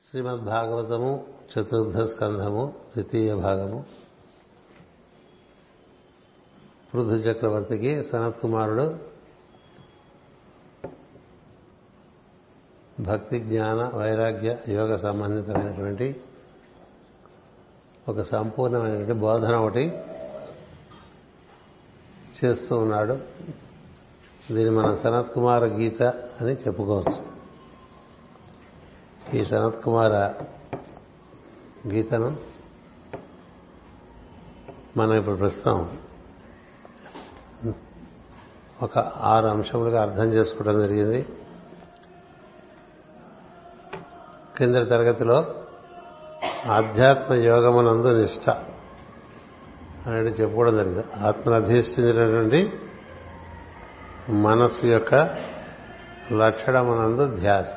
శ్రీమద్ భాగవతము చతుర్థ స్కంధము ద్వితీయ భాగము పృథు చక్రవర్తికి సనత్ కుమారుడు భక్తి జ్ఞాన వైరాగ్య యోగ సంబంధితమైనటువంటి ఒక సంపూర్ణమైనటువంటి బోధన ఒకటి చేస్తూ ఉన్నాడు దీన్ని మనం సనత్ కుమార గీత అని చెప్పుకోవచ్చు ఈ సనత్ కుమార గీతను మనం ఇప్పుడు ప్రస్తుతం ఒక ఆరు అంశములుగా అర్థం చేసుకోవడం జరిగింది కింద తరగతిలో ఆధ్యాత్మ యోగమునందు నిష్ట అనేది చెప్పుకోవడం జరిగింది ఆత్మను అధిష్ఠించినటువంటి మనస్సు యొక్క లక్షణమునందు ధ్యాస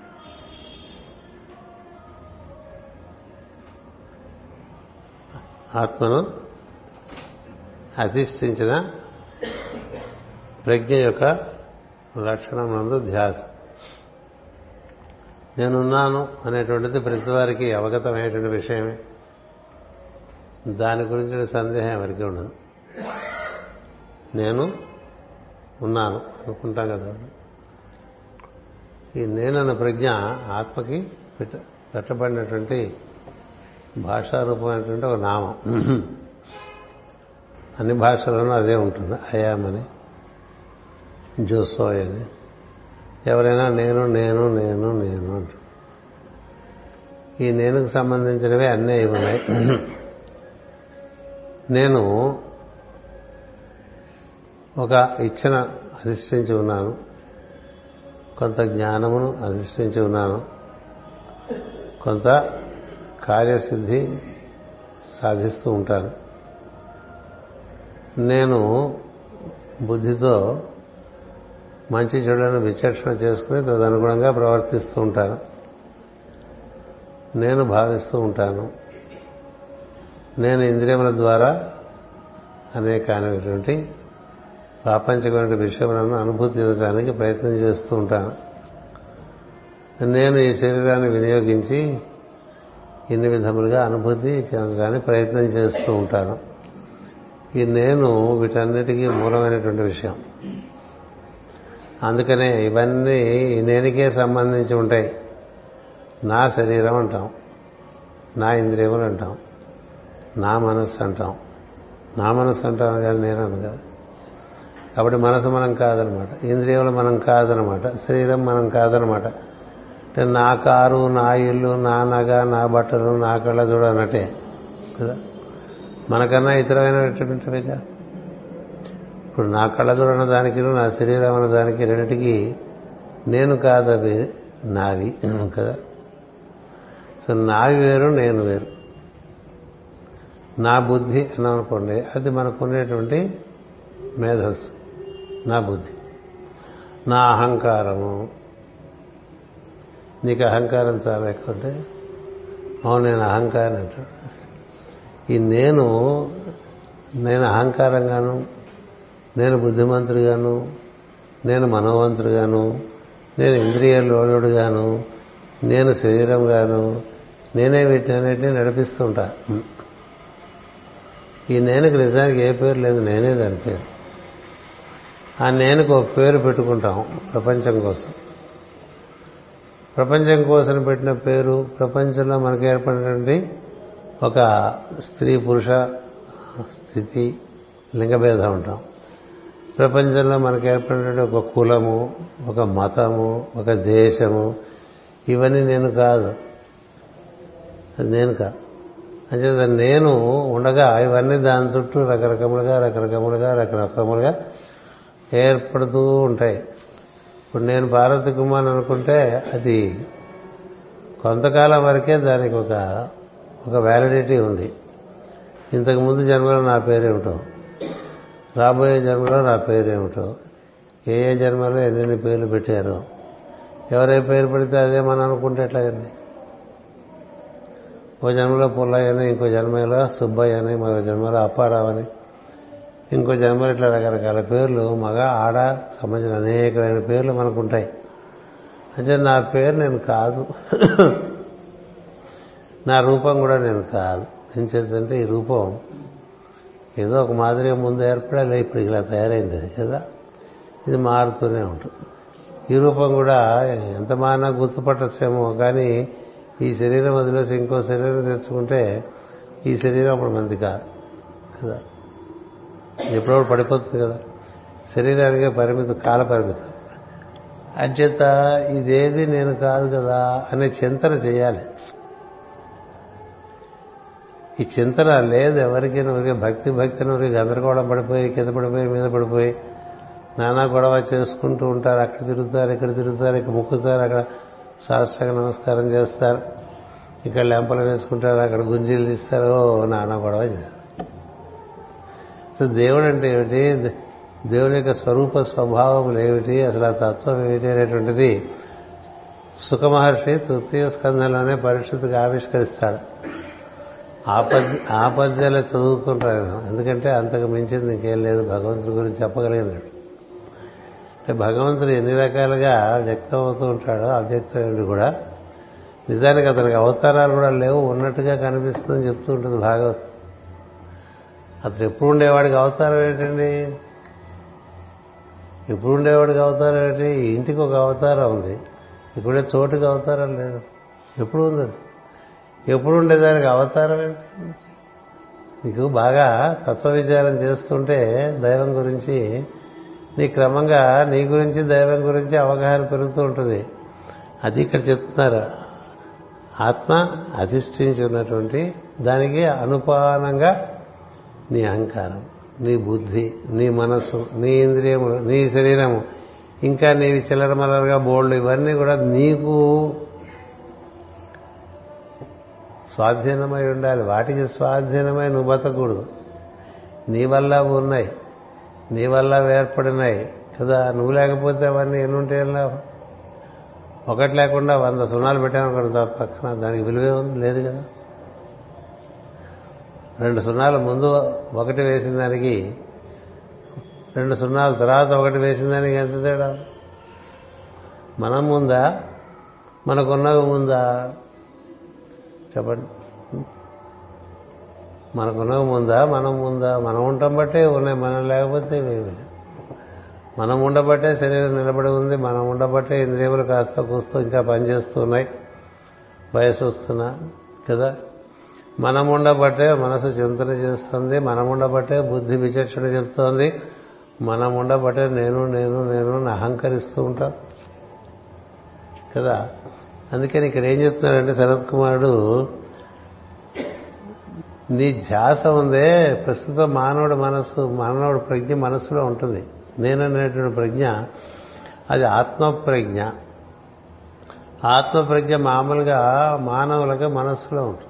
ఆత్మను అధిష్ఠించిన ప్రజ్ఞ యొక్క లక్షణం నందు ధ్యాస నేనున్నాను అనేటువంటిది ప్రతి వారికి అవగతమైనటువంటి విషయమే దాని గురించిన సందేహం ఎవరికి ఉండదు నేను ఉన్నాను అనుకుంటాం కదా ఈ నేనన్న ప్రజ్ఞ ఆత్మకి పెట్ట పెట్టబడినటువంటి భాషారూపమైనటువంటి ఒక నామం అన్ని భాషల్లోనూ అదే ఉంటుంది అయామని జోసోయ్ అని ఎవరైనా నేను నేను నేను నేను అంటు ఈ నేనుకు సంబంధించినవి అన్నీ అయి ఉన్నాయి నేను ఒక ఇచ్చన అధిష్ఠించి ఉన్నాను కొంత జ్ఞానమును అధిష్ఠించి ఉన్నాను కొంత కార్యసిద్ధి సాధిస్తూ ఉంటాను నేను బుద్ధితో మంచి చెడులను విచక్షణ చేసుకుని తదనుగుణంగా ప్రవర్తిస్తూ ఉంటాను నేను భావిస్తూ ఉంటాను నేను ఇంద్రియముల ద్వారా అనేకమైనటువంటి ప్రాపంచికమైన విషయములను అనుభూతి చెందడానికి ప్రయత్నం చేస్తూ ఉంటాను నేను ఈ శరీరాన్ని వినియోగించి ఇన్ని విధములుగా అనుభూతి చెందడానికి ప్రయత్నం చేస్తూ ఉంటాను ఈ నేను వీటన్నిటికీ మూలమైనటువంటి విషయం అందుకనే ఇవన్నీ ఈ నేనికే సంబంధించి ఉంటాయి నా శరీరం అంటాం నా ఇంద్రియములు అంటాం నా మనస్సు అంటాం నా మనస్సు అంటాం కానీ నేను అను కదా కాబట్టి మనసు మనం కాదనమాట ఇంద్రియములు మనం కాదనమాట శరీరం మనం కాదనమాట అంటే నా కారు నా ఇల్లు నా నగ నా బట్టలు నా కళ్ళ చూడనట్టే కదా మనకన్నా ఇతరమైనటువంటివిగా ఇప్పుడు నా కళ్ళ చూడన దానికి నా శరీరం అన్న దానికి రెండింటికి నేను కాదవి నావి కదా సో నావి వేరు నేను వేరు నా బుద్ధి అన్నామనుకోండి అది మనకు ఉండేటువంటి మేధస్సు నా బుద్ధి నా అహంకారము నీకు అహంకారం చాలా ఎక్కువ అంటే అవును నేను అహంకారం అంటాడు ఈ నేను నేను అహంకారంగాను నేను బుద్ధిమంతుడిగాను నేను మనోవంతుడిగాను నేను ఇంద్రియ లోడుగాను నేను శరీరంగాను నేనే వీటినన్నింటినీ నడిపిస్తూ ఉంటా ఈ నేనుకి నిజానికి ఏ పేరు లేదు నేనే దాని పేరు ఆ నేనుకు ఒక పేరు పెట్టుకుంటాం ప్రపంచం కోసం ప్రపంచం కోసం పెట్టిన పేరు ప్రపంచంలో మనకు ఏర్పడినటువంటి ఒక స్త్రీ పురుష స్థితి లింగభేదం ఉంటాం ప్రపంచంలో మనకు ఏర్పడినటువంటి ఒక కులము ఒక మతము ఒక దేశము ఇవన్నీ నేను కాదు అది నేను కాదు అంచేత నేను ఉండగా ఇవన్నీ దాని చుట్టూ రకరకములుగా రకరకములుగా రకరకములుగా ఏర్పడుతూ ఉంటాయి ఇప్పుడు నేను భారతి కుమార్ అనుకుంటే అది కొంతకాలం వరకే దానికి ఒక ఒక వ్యాలిడిటీ ఉంది ఇంతకు ముందు జన్మలో నా పేరేమిటో రాబోయే జన్మలో నా పేరేమిటో ఏ ఏ జన్మలో ఎన్నెన్ని పేర్లు పెట్టారో ఎవరే పేరు పెడితే అదే మనం అనుకుంటే ఎట్లాగండి ఓ జన్మలో పుల్లయ్య అని ఇంకో జన్మలో సుబ్బయ్య అని మరో జన్మలో అప్పారావు అని ఇంకో జన్మలో ఇట్లా రకరకాల పేర్లు మగ ఆడ సంబంధించిన అనేకమైన పేర్లు మనకు ఉంటాయి అంటే నా పేరు నేను కాదు నా రూపం కూడా నేను కాదు ఏం చేద్దంటే ఈ రూపం ఏదో ఒక మాదిరిగా ముందు ఏర్పడాలి ఇప్పుడు ఇలా తయారైంది అది కదా ఇది మారుతూనే ఉంటుంది ఈ రూపం కూడా ఎంత మానా గుర్తుపట్టచ్చేమో కానీ ఈ శరీరం వదిలేసి ఇంకో శరీరం తెచ్చుకుంటే ఈ శరీరం అప్పుడు మంది కాదు కదా ఎప్పుడప్పుడు పడిపోతుంది కదా శరీరానికి పరిమితి కాల పరిమితం అంచేత ఇదేది నేను కాదు కదా అనే చింతన చేయాలి ఈ చింతన లేదు ఎవరికి ఊరికే భక్తి భక్తిని ఊరికి గందరగోళం పడిపోయి కింద పడిపోయి మీద పడిపోయి నానా గొడవ చేసుకుంటూ ఉంటారు అక్కడ తిరుగుతారు ఇక్కడ తిరుగుతారు ఇక్కడ ముక్కుతారు అక్కడ శాస్త్రంగా నమస్కారం చేస్తారు ఇక్కడ లెంపలు వేసుకుంటారు అక్కడ గుంజీలు తీస్తారు ఓ నానా గొడవ చేస్తారు సో దేవుడు అంటే ఏమిటి దేవుని యొక్క స్వరూప స్వభావములు ఏమిటి అసలు ఆ తత్వం ఏమిటి అనేటువంటిది సుఖమహర్షి తృతీయ స్కంధంలోనే పరిస్థితికి ఆవిష్కరిస్తాడు ఆపద్ ఆపద్యాలు చదువుతుంటారు ఆయన ఎందుకంటే అంతకు మించింది ఇంకేం లేదు భగవంతుడి గురించి చెప్పగలిగినాడు అంటే భగవంతుడు ఎన్ని రకాలుగా వ్యక్తం అవుతూ ఉంటాడో అవ్యక్తమైనది కూడా నిజానికి అతనికి అవతారాలు కూడా లేవు ఉన్నట్టుగా కనిపిస్తుందని చెప్తూ ఉంటుంది భాగవతం అతను ఎప్పుడు ఉండేవాడికి అవతారం ఏంటండి ఎప్పుడు ఉండేవాడికి అవతారం ఏంటి ఈ ఇంటికి ఒక అవతారం ఉంది ఇప్పుడే చోటుకి అవతారం లేదు ఎప్పుడు ఉంది అది? ఎప్పుడు ఉండేదానికి అవతారం ఏంటి నీకు బాగా తత్వ విచారం చేస్తుంటే దైవం గురించి నీ క్రమంగా నీ గురించి దైవం గురించి అవగాహన పెరుగుతూ ఉంటుంది అది ఇక్కడ చెప్తున్నారు ఆత్మ అధిష్ఠించి ఉన్నటువంటి దానికి అనుపానంగా నీ అహంకారం నీ బుద్ధి నీ మనస్సు నీ ఇంద్రియములు నీ శరీరము ఇంకా నీవి చిల్లరమల్లరగా బోల్డ్ ఇవన్నీ కూడా నీకు స్వాధీనమై ఉండాలి వాటికి స్వాధీనమై నువ్వు బతకూడదు నీ వల్ల అవి ఉన్నాయి నీ వల్ల అవి ఏర్పడినాయి కదా నువ్వు లేకపోతే అవన్నీ ఎన్ని ఉంటే ఏం లాభం ఒకటి లేకుండా వంద సున్నాలు పెట్టామనుకోండి పక్కన దానికి విలువే ఉంది లేదు కదా రెండు సున్నాలు ముందు ఒకటి వేసిన దానికి రెండు సున్నాల తర్వాత ఒకటి వేసిన దానికి ఎంత తేడా మనం ముందా మనకున్నవి ముందా చెప్పండి మనకున్నవి ముందా మనం ముందా మనం ఉండటం బట్టే ఉన్నాయి మనం లేకపోతే ఇవేమి లేవు. మనం ఉండబట్టే శరీరం నిలబడి ఉంది మనం ఉండబట్టే ఇంద్రియములు కాస్త కూస్తూ ఇంకా పనిచేస్తూ ఉన్నాయి వయసు వస్తున్నా కదా మనం ఉండబట్టే మనసు చింతన చేస్తుంది మనం ఉండబట్టే బుద్ధి విచక్షణ చెప్తోంది మనం ఉండబట్టే నేను నేను నేను అని అహంకరిస్తూ ఉంటాం కదా అందుకని ఇక్కడ ఏం చెప్తున్నాడంటే శరత్ కుమారుడు నీ ధ్యాస ఉందే ప్రస్తుతం మానవుడి మనస్సు మానవుడి ప్రజ్ఞ మనస్సులో ఉంటుంది నేననేటువంటి ప్రజ్ఞ అది ఆత్మప్రజ్ఞ ఆత్మప్రజ్ఞ మామూలుగా మానవులకి మనస్సులో ఉంటుంది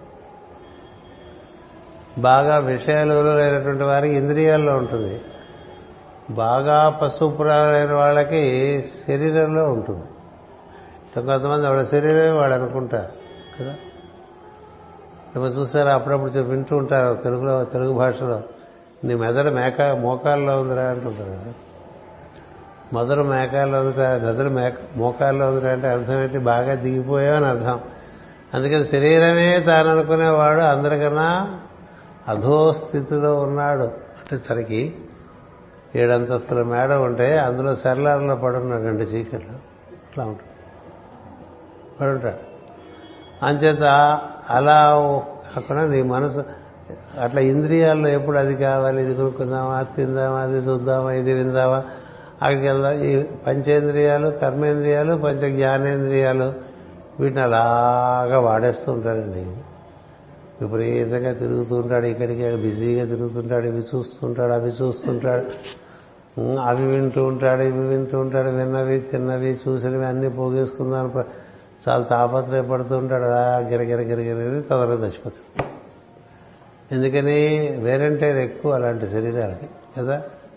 బాగా విషయాలు లేనటువంటి వారికి ఇంద్రియాల్లో ఉంటుంది బాగా పశుపురాలైన వాళ్ళకి శరీరంలో ఉంటుంది ఇట్లా కొంతమంది వాళ్ళ శరీరమే వాళ్ళు అనుకుంటారు కదా ఏమో చూసారా అప్పుడప్పుడు చెప్పి వింటూ ఉంటారు తెలుగులో తెలుగు భాషలో నీ మెదడు మేక మోకాల్లో ఉందిరా అంటుంటారు కదా మొదలు మేకాల్లో ఉందిరా మెదడు మేక మోకాల్లో ఉందిరా అంటే అర్థం ఏంటి బాగా దిగిపోయావని అర్థం అందుకని శరీరమే తాను అనుకునేవాడు అందరికన్నా అధోస్థితిలో ఉన్నాడు అంటే తనకి ఏడంతస్తుల మేడ ఉంటే అందులో సెర్లార్లో పడున్నాడు రెండు చీకట్లు అట్లా ఉంటుంది పడుంటాడు అంచేత అలా కాకుండా నీ మనసు అట్లా ఇంద్రియాల్లో ఎప్పుడు అది కావాలి ఇది కొనుక్కుందామా అది తిందామా అది చూద్దామా ఇది విందామా అక్కడికి వెళ్దాం ఈ పంచేంద్రియాలు కర్మేంద్రియాలు పంచ జ్ఞానేంద్రియాలు వీటిని అలాగా వాడేస్తూ ఉంటాడండి విపరీతంగా తిరుగుతూ ఉంటాడు ఇక్కడికి బిజీగా తిరుగుతుంటాడు ఇవి చూస్తుంటాడు అవి చూస్తుంటాడు ఉమ్, అవి వింటూ ఉంటాడు ఇవి వింటూ ఉంటాడు విన్నవి తిన్నవి చూసినవి అన్నీ పోగేసుకుందాం చాలా తాపత్రయపడుతూ ఉంటాడు అలా గిరగిర గిరగిర తొందరగా చచ్చిపోతాడు ఎందుకని వేరంటేర్ ఎక్కువ అలాంటి శరీరాలకి కదా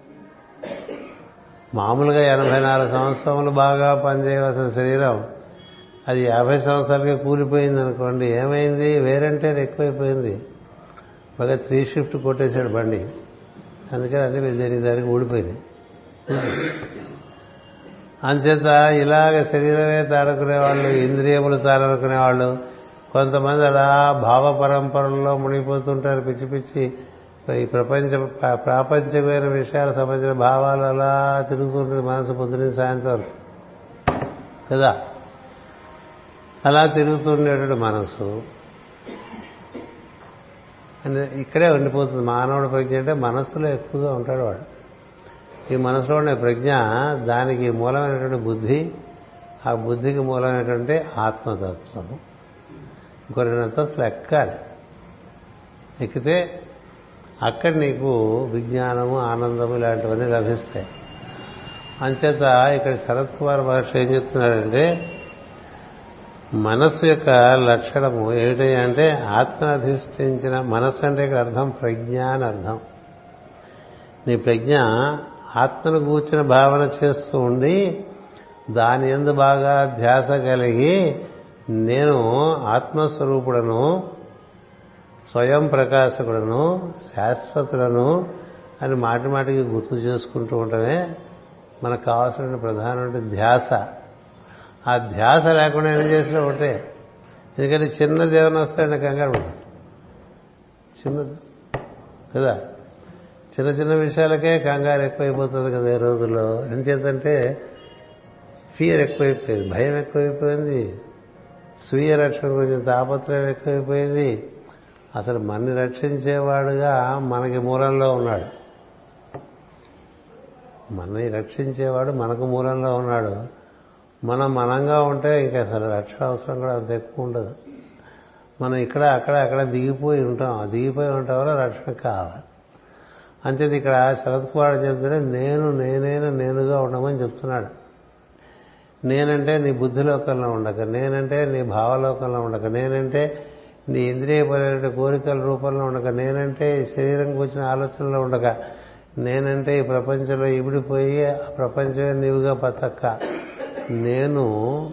మామూలుగా ఎనభై నాలుగు సంవత్సరములు బాగా పనిచేయవలసిన శరీరం అది యాభై సంవత్సరాలకే కూలిపోయింది అనుకోండి ఏమైంది వేరంటేర్ ఎక్కువైపోయింది బాగా త్రీ షిఫ్ట్ కొట్టేశాడు బండి అందుకని అన్ని దేనికి దానికి ఊడిపోయింది అంచేత ఇలాగ శరీరమే తానుకునే వాళ్ళు ఇంద్రియములు తాననుకునే వాళ్ళు కొంతమంది అలా భావ పరంపరల్లో మునిగిపోతుంటారు పిచ్చి పిచ్చి ఈ ప్రపంచ ప్రాపంచమైన విషయాలకు సంబంధించిన భావాలు అలా తిరుగుతుంటుంది మనసు పొద్దున సాయంత్రం వరకు. కదా అలా తిరుగుతుండేటువంటి మనసు అంటే ఇక్కడే ఉండిపోతుంది మానవుడి ప్రజ్ఞ అంటే మనస్సులో ఎక్కువగా ఉంటాడు వాడు ఈ మనసులో ఉండే ప్రజ్ఞ దానికి మూలమైనటువంటి బుద్ధి ఆ బుద్ధికి మూలమైనటువంటి ఆత్మతత్వము ఇంకో రెండు అంతస్తులు ఎక్కాలి ఎక్కితే అక్కడ నీకు విజ్ఞానము ఆనందము ఇలాంటివన్నీ లభిస్తాయి అంచేత ఇక్కడ శరత్ కుమార్ మహర్షి ఏం చెప్తున్నాడంటే మనస్సు యొక్క లక్షణము ఏమిటి అంటే ఆత్మాధిష్ఠించిన మనస్సు అంటే ఇక్కడ అర్థం ప్రజ్ఞ అని అర్థం నీ ప్రజ్ఞ ఆత్మను కూర్చిన భావన చేస్తూ ఉండి దాని ఎందు బాగా ధ్యాస కలిగి నేను ఆత్మస్వరూపుడను స్వయం ప్రకాశకుడను శాశ్వతుడను అని మాటి మాటికి గుర్తు చేసుకుంటూ ఉండటమే మనకు కావాల్సిన ప్రధానమైన ధ్యాస ఆ ధ్యాస లేకుండా ఏం చేసినా ఒకటే ఎందుకంటే చిన్నది ఏమైనా వస్తాయండి కంగారు పడదు చిన్నది కదా చిన్న చిన్న విషయాలకే కంగారు ఎక్కువైపోతుంది కదా ఈ రోజుల్లో ఎంచేతంటే ఫియర్ ఎక్కువైపోయింది భయం ఎక్కువైపోయింది స్వీయ రక్షణ గురించి తాపత్రయం ఎక్కువైపోయింది అసలు మనని రక్షించేవాడుగా మనకి మూలంలో ఉన్నాడు మనని రక్షించేవాడు మనకు మూలంలో ఉన్నాడు మనం మనంగా ఉంటే ఇంకా అసలు రక్షణ అవసరం కూడా అంత ఎక్కువ ఉండదు మనం ఇక్కడ అక్కడ అక్కడ దిగిపోయి ఉంటాం ఆ దిగిపోయి ఉండటం వల్ల రక్షణ కావాలి అంచేది ఇక్కడ శరత్ కుమార్ చెప్తుంటే నేను నేనైనా నేనుగా ఉండమని చెప్తున్నాడు నేనంటే నీ బుద్ధిలోకంలో ఉండక నేనంటే నీ భావలోకంలో ఉండక నేనంటే నీ ఇంద్రియపరమైన కోరికల రూపంలో ఉండక నేనంటే ఈ శరీరంకి వచ్చిన ఆలోచనలో ఉండక నేనంటే ఈ ప్రపంచంలో ఇవిడిపోయి ఆ ప్రపంచమే నీవుగా బతక్క నేను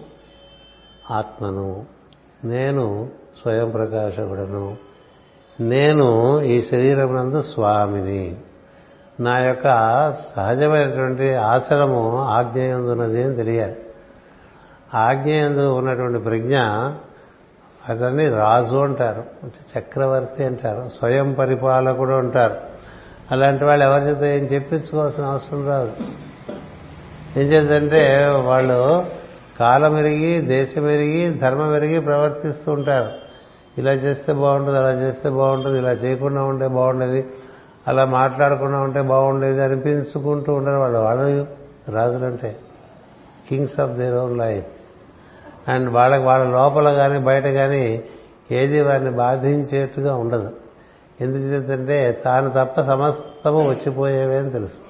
ఆత్మను నేను స్వయం ప్రకాశకుడను నేను ఈ శరీరం నందు స్వామిని నా యొక్క సహజమైనటువంటి ఆసనము ఆజ్ఞయందున్నది అని తెలియాలి ఆజ్ఞయందు ఉన్నటువంటి ప్రజ్ఞ అతన్ని రాజు అంటారు అంటే చక్రవర్తి అంటారు స్వయం పరిపాలకుడు అంటారు అలాంటి వాళ్ళు ఎవరి చేత ఏం చెప్పించుకోవాల్సిన అవసరం రాదు ఏం చేద్దంటే వాళ్ళు కాలం ఎరిగి దేశం ఎరిగి ధర్మం ఎరిగి ప్రవర్తిస్తూ ఉంటారు ఇలా చేస్తే బాగుంటుంది అలా చేస్తే బాగుంటుంది ఇలా చేయకుండా ఉంటే బాగుండేది అలా మాట్లాడకుండా ఉంటే బాగుండేది అనిపించుకుంటూ ఉంటారు వాళ్ళు వాళ్ళు రాజులంటే kings of their own life and వాళ్ళకి వాళ్ళ లోపల కానీ బయట కానీ ఏది వారిని బాధించేట్టుగా ఉండదు ఎందుకంటే తాను తప్ప సమస్తము వచ్చిపోయేవే అని తెలుసు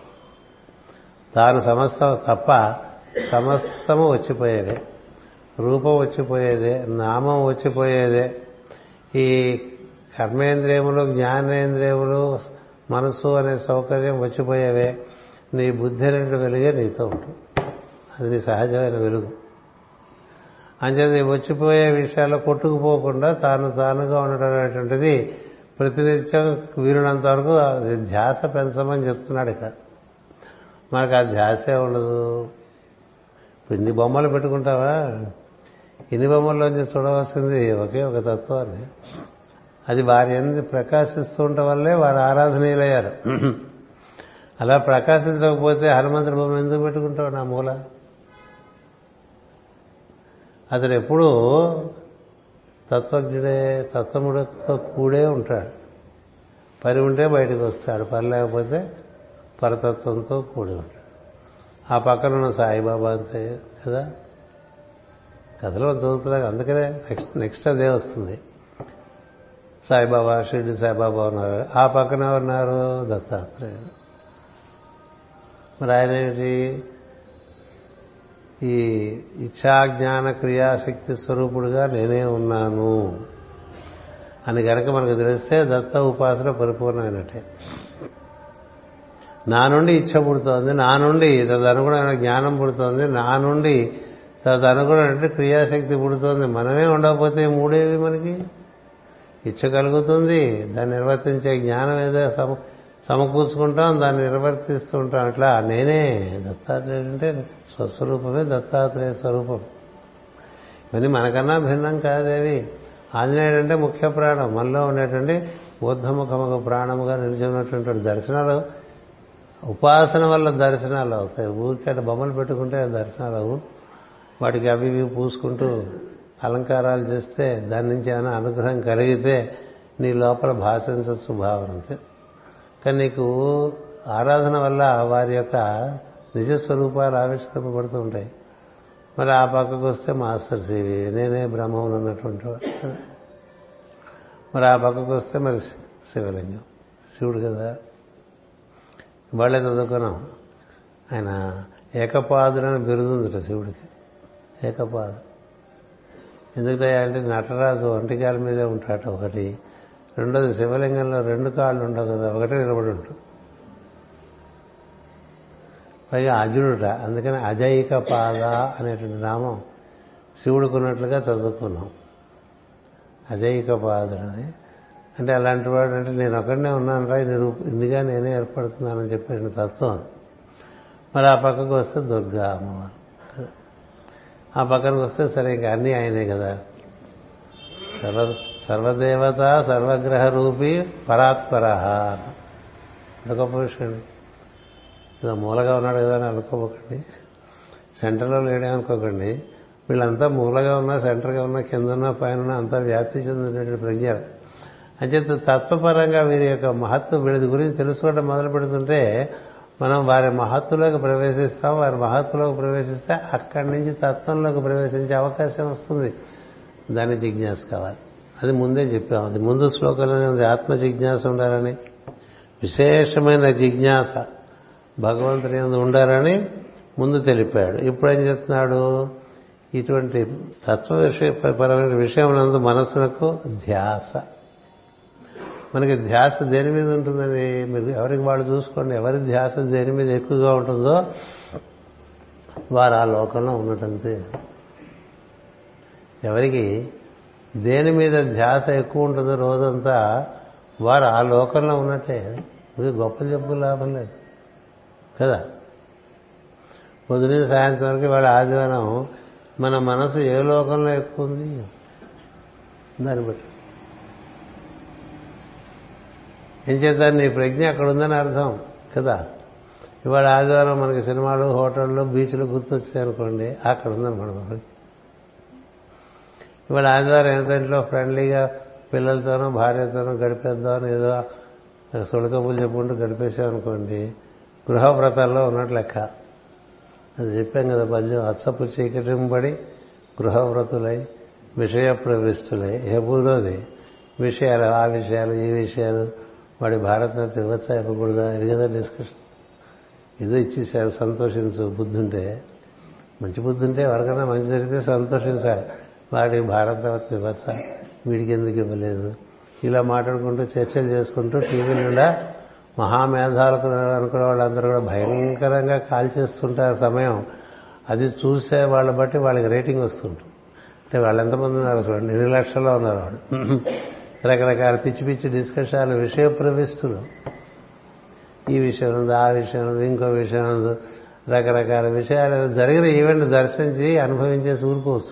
తాను సమస్తం తప్ప సమస్తము వచ్చిపోయేదే రూపం వచ్చిపోయేదే నామం వచ్చిపోయేదే ఈ కర్మేంద్రియములు జ్ఞానేంద్రియములు మనసు అనే సౌకర్యం వచ్చిపోయేవే నీ బుద్ధి అనేటువంటి వెలుగే నీతో ఉంటుంది అది నీ సహజమైన వెలుగు అంచేది వచ్చిపోయే విషయాల్లో కొట్టుకుపోకుండా తాను తానుగా ఉండడం అనేటువంటిది ప్రతినిత్యం వీరునంత వరకు అది ధ్యాస పెంచమని చెప్తున్నాడు ఇక్కడ మనకు ఆ ధ్యాసే ఉండదు ఇప్పుడు ఇన్ని బొమ్మలు పెట్టుకుంటావా ఇన్ని బొమ్మల్లోంచి చూడవలసింది ఒకే ఒక తత్వాన్ని అది వారి ఎందు ప్రకాశిస్తూ ఉండటం వల్లే వారు ఆరాధనీయులయ్యారు అలా ప్రకాశించకపోతే హనుమంతుడి బొమ్మ ఎందుకు పెట్టుకుంటావు నా మూల అతడు ఎప్పుడూ తత్వజ్ఞుడే తత్వముడితో కూడే ఉంటాడు పని ఉంటే బయటకు వస్తాడు పని లేకపోతే పరతత్వంతో కూడి ఉంటాడు ఆ పక్కన ఉన్న సాయిబాబా అంతే కదా కథలో చదువుతున్నా అందుకనే నెక్స్ట్ నెక్స్ట్ అదే వస్తుంది సాయిబాబా షిర్డి సాయిబాబా ఉన్నారు ఆ పక్కన ఉన్నారు దత్తాత్రేయుడు మరి ఆయన ఏంటి ఈ ఇచ్ఛాజ్ఞాన క్రియాశక్తి స్వరూపుడుగా నేనే ఉన్నాను అని గనక మనకు తెలిస్తే దత్త ఉపాసన పరిపూర్ణమైనట్టే నా నుండి ఇచ్చ పుడుతోంది నా నుండి తదనుగుణమైన జ్ఞానం పుడుతోంది నా నుండి తదనుగుణమైన క్రియాశక్తి పుడుతోంది మనమే ఉండకపోతే మూడేవి మనకి ఇచ్చ కలుగుతుంది దాన్ని నిర్వర్తించే జ్ఞానం ఏదో సమ సమకూర్చుకుంటాం దాన్ని నిర్వర్తిస్తూ ఉంటాం అట్లా నేనే దత్తాత్రేయుడు అంటే స్వస్వరూపమే దత్తాత్రేయ స్వరూపం ఇవన్నీ మనకన్నా భిన్నం కాదేవి ఆంజనేయుడు అంటే ముఖ్య ప్రాణం మనలో ఉండేటువంటి ఊర్ధముఖముఖ ప్రాణముగా నిలిచి ఉన్నటువంటి దర్శనాలు ఉపాసన వల్ల దర్శనాలు అవుతాయి ఊరికే బొమ్మలు పెట్టుకుంటే దర్శనాలు అవు వాటికి అవి ఇవి పూసుకుంటూ అలంకారాలు చేస్తే దాని నుంచి ఏమైనా అనుగ్రహం కలిగితే నీ లోపల భాషించవచ్చు భావన అంతే కానీ నీకు ఆరాధన వల్ల వారి యొక్క నిజస్వరూపాలు ఆవిష్కరింపబడుతూ ఉంటాయి మరి ఆ పక్కకు వస్తే మాస్టర్ సివి నేనే బ్రహ్మం అన్నటువంటి వాడు కదా. మరి ఆ పక్కకు వస్తే మరి శివలింగం శివుడు కదా వాళ్ళే చదువుకున్నాం ఆయన ఏకపాదుడని బిరుదుందిట శివుడికి ఏకపాదు ఎందుకంటే అంటే నటరాజు ఒంటికాల మీదే ఉంటాట ఒకటి రెండోది శివలింగంలో రెండు కాళ్ళు ఉండవు కదా ఒకటే నిలబడి ఉంటుంది పైగా అజుడుట అందుకని అజైక పాద అనేటువంటి నామం శివుడుకున్నట్లుగా చదువుకున్నాం అజైక పాదుడని అంటే అలాంటి వాడు అంటే నేను ఒకడనే ఉన్నాను రా ఇది రూప ఇందుగా నేనే ఏర్పడుతున్నానని చెప్పిన తత్వం అది. మరి ఆ పక్కకు వస్తే దుర్గా అమ్మవారు కదా. ఆ పక్కనకు వస్తే సరే ఇంకా అన్నీ ఆయనే కదా సర్వ సర్వదేవత సర్వగ్రహ రూపి పరాత్పర అది గొప్ప విషయం ఇలా మూలగా ఉన్నాడు కదా అని అనుకోకండి సెంటర్లో లేడే అనుకోకండి వీళ్ళంతా మూలగా ఉన్నా సెంటర్గా ఉన్నా కింద ఉన్నా పైన ఉన్నా అంతా వ్యాప్తి చెందినటువంటి ప్రజ్ఞ అంచేత తత్వపరంగా వీరి యొక్క మహత్వ వీడి గురించి తెలుసుకోవడం మొదలు పెడుతుంటే మనం వారి మహత్తులోకి ప్రవేశిస్తాం వారి మహత్తులోకి ప్రవేశిస్తే అక్కడి నుంచి తత్వంలోకి ప్రవేశించే అవకాశం వస్తుంది దాన్ని జిజ్ఞాస కావాలి అది ముందే చెప్పాం అది ముందు శ్లోకంలోనే ఉంది ఆత్మ జిజ్ఞాస ఉండాలని విశేషమైన జిజ్ఞాస భగవంతుని యందు ఉండాలని ముందు తెలిపాడు ఇప్పుడు ఏం చెప్తున్నాడు ఇటువంటి తత్వ విషయ పరమైన విషయం నందు మనస్సునకు ధ్యాస మనకి ధ్యాస దేని మీద ఉంటుందని మీరు ఎవరికి వాళ్ళు చూసుకోండి ఎవరి ధ్యాస దేని మీద ఎక్కువగా ఉంటుందో వారు ఆ లోకంలో ఉన్నటంతే ఎవరికి దేని మీద ధ్యాస ఎక్కువ ఉంటుందో రోజంతా వారు ఆ లోకంలో ఉన్నట్టే ఇది గొప్ప చెప్పు లాభం లేదు కదా పొద్దున సాయంత్రం వరకు వాళ్ళ ఆదివారం మన మనసు ఏ లోకంలో ఎక్కువ ఉంది దాన్ని బట్టి ఏం చేద్దాం నీ ప్రజ్ఞ అక్కడ ఉందని అర్థం కదా ఇవాళ ఆదివారం మనకి సినిమాలు హోటళ్ళు బీచ్లు గుర్తొచ్చాయి అనుకోండి అక్కడ ఉందన్నమాట మనకి ఇవాళ ఆదివారం ఎంత ఇంట్లో ఫ్రెండ్లీగా పిల్లలతోనో భార్యతోనో గడిపేద్దామని ఏదో సుడకబులు చెప్పుకుంటూ గడిపేసామనుకోండి గృహవ్రతాల్లో ఉన్నట్లు లెక్క అది చెప్పాం కదా పద్యం అచ్చపు చీకటింబడి గృహవ్రతులై విషయ ప్రవిష్టులై ఏ బుధోది విషయాలు ఆ విషయాలు ఈ విషయాలు వాడి భారతనాట్యం ఇవ్వచ్చా ఇవ్వకూడదా ఇది కదా డిస్కషన్ ఏదో ఇచ్చేసారు సంతోషించు బుద్ధి ఉంటే మంచి బుద్ధి ఉంటే ఎవరికైనా మంచి జరిగితే సంతోషించాలి వాడికి భారతనాట్యం ఇవ్వచ్చా వీడికి ఎందుకు ఇవ్వలేదు ఇలా మాట్లాడుకుంటూ చర్చలు చేసుకుంటూ టీవీ నిండా మహామేధాలకు అనుకునే వాళ్ళందరూ కూడా భయంకరంగా కాల్చేస్తుంటారు సమయం అది చూసే వాళ్ళ బట్టి వాళ్ళకి రేటింగ్ వస్తుంటుంది అంటే వాళ్ళు ఎంతమంది ఉన్నారు చూడండి ఎన్ని లక్షల్లో ఉన్నారు వాళ్ళు రకరకాల పిచ్చి పిచ్చి డిస్కషన్లు విషయ ప్రవిష్టులు ఈ విషయం ఉంది ఆ విషయం ఉంది ఇంకో విషయం ఉంది రకరకాల విషయాలు జరిగిన ఈవెంట్ దర్శించి అనుభవించేసి ఊరుకోవచ్చు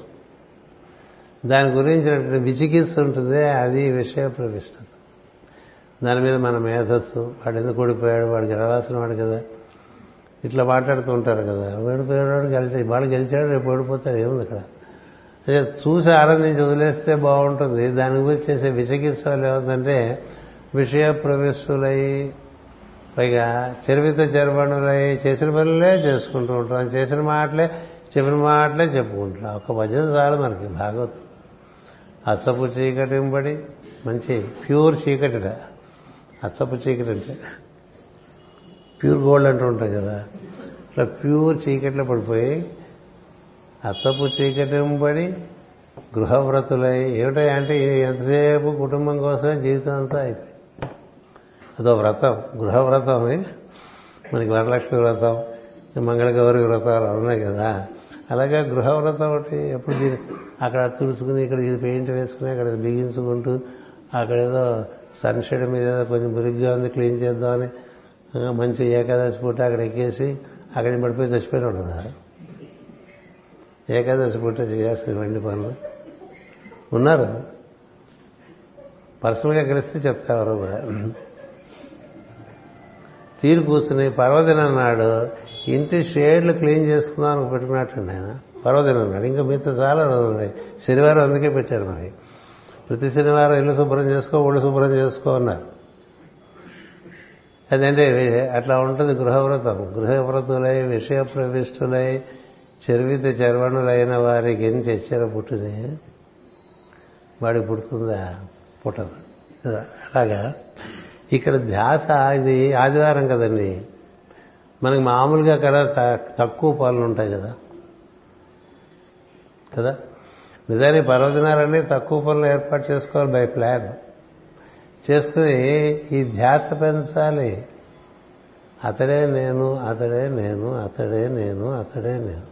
దాని గురించినటువంటి విచికిత్స ఉంటుంది అది విషయ ప్రవిష్టత దాని మీద మన మేధస్సు వాడు ఎందుకు ఓడిపోయాడు వాడు గెలవాల్సిన వాడు కదా ఇట్లా మాట్లాడుతూ ఉంటారు కదా ఓడిపోయాడు గెలిచాడు వాడు గెలిచాడు రేపు ఓడిపోతాడు ఏముంది అక్కడ అదే చూసి ఆనందించి వదిలేస్తే బాగుంటుంది దాని గురించి చేసే విచకిత్స వల్ల ఏముందంటే విషయ ప్రవిష్టులై పైగా చరివిత చరవణులై చేసిన పనులే చేసుకుంటూ ఉంటాం చేసిన మాటలే చెప్పిన మాటలే చెప్పుకుంటాం ఒక భజన చాలు మనకి భాగవతం అచ్చపు చీకటింబడి మంచి ప్యూర్ చీకటిట అచ్చపు చీకటి అంటే ప్యూర్ గోల్డ్ అంటూ ఉంటాం కదా ఇట్లా ప్యూర్ చీకట్లో పడిపోయి అచ్చపు చీకటింబడి గృహవ్రతులై ఏమిటాయి అంటే ఎంతసేపు కుటుంబం కోసమే జీవితం అంతా అయిపోయి అదో వ్రతం గృహవ్రతం అని మనకి వరలక్ష్మి వ్రతం మంగళగౌరి వ్రతాలు ఉన్నాయి కదా అలాగే గృహవ్రతం ఒకటి ఎప్పుడు దీని అక్కడ తుడుచుకుని ఇక్కడ ఇది పెయింట్ వేసుకుని అక్కడ బిగించుకుంటూ అక్కడ ఏదో సన్షెడ్ మీద ఏదో కొంచెం మురిగ్గా ఉంది క్లీన్ చేద్దామని మంచి ఏకాదశి పూట అక్కడ ఎక్కేసి అక్కడికి పడిపోయి చచ్చిపోయిన ఉన్నారు ఏకాదశి పూట చేయాల్సిన వెండి పనులు ఉన్నారు పర్సనల్గా కలిస్తే చెప్తా ఎవరు కూడా తీరు కూర్చుని పర్వదినం నాడు ఇంటి షేడ్లు క్లీన్ చేసుకుందాం పెట్టుకున్నట్టండి ఆయన పర్వదినం నాడు ఇంకా మిగతా చాలా రోజులు ఉన్నాయి శనివారం అందుకే పెట్టారు మరి ప్రతి శనివారం ఇల్లు శుభ్రం చేసుకో ఒళ్ళు శుభ్రం చేసుకో అన్నారు అదంటే అట్లా ఉంటుంది గృహవ్రతం గృహవ్రతులై విషయ ప్రవిష్టులై చెరువిత చర్వణులైన వారికి ఎన్ని చచ్చెర పుట్టిని వాడి పుడుతుందా పుట్టదు కదా అలాగా ఇక్కడ ధ్యాస ఇది ఆదివారం కదండి మనకి మామూలుగా అక్కడ తక్కువ పనులు ఉంటాయి కదా కదా నిజానికి పర్వదినాలన్నీ తక్కువ పనులు ఏర్పాటు చేసుకోవాలి బై ప్లాన్ చేసుకుని ఈ ధ్యాస పెంచాలి అతడే నేను అతడే నేను అతడే నేను అతడే నేను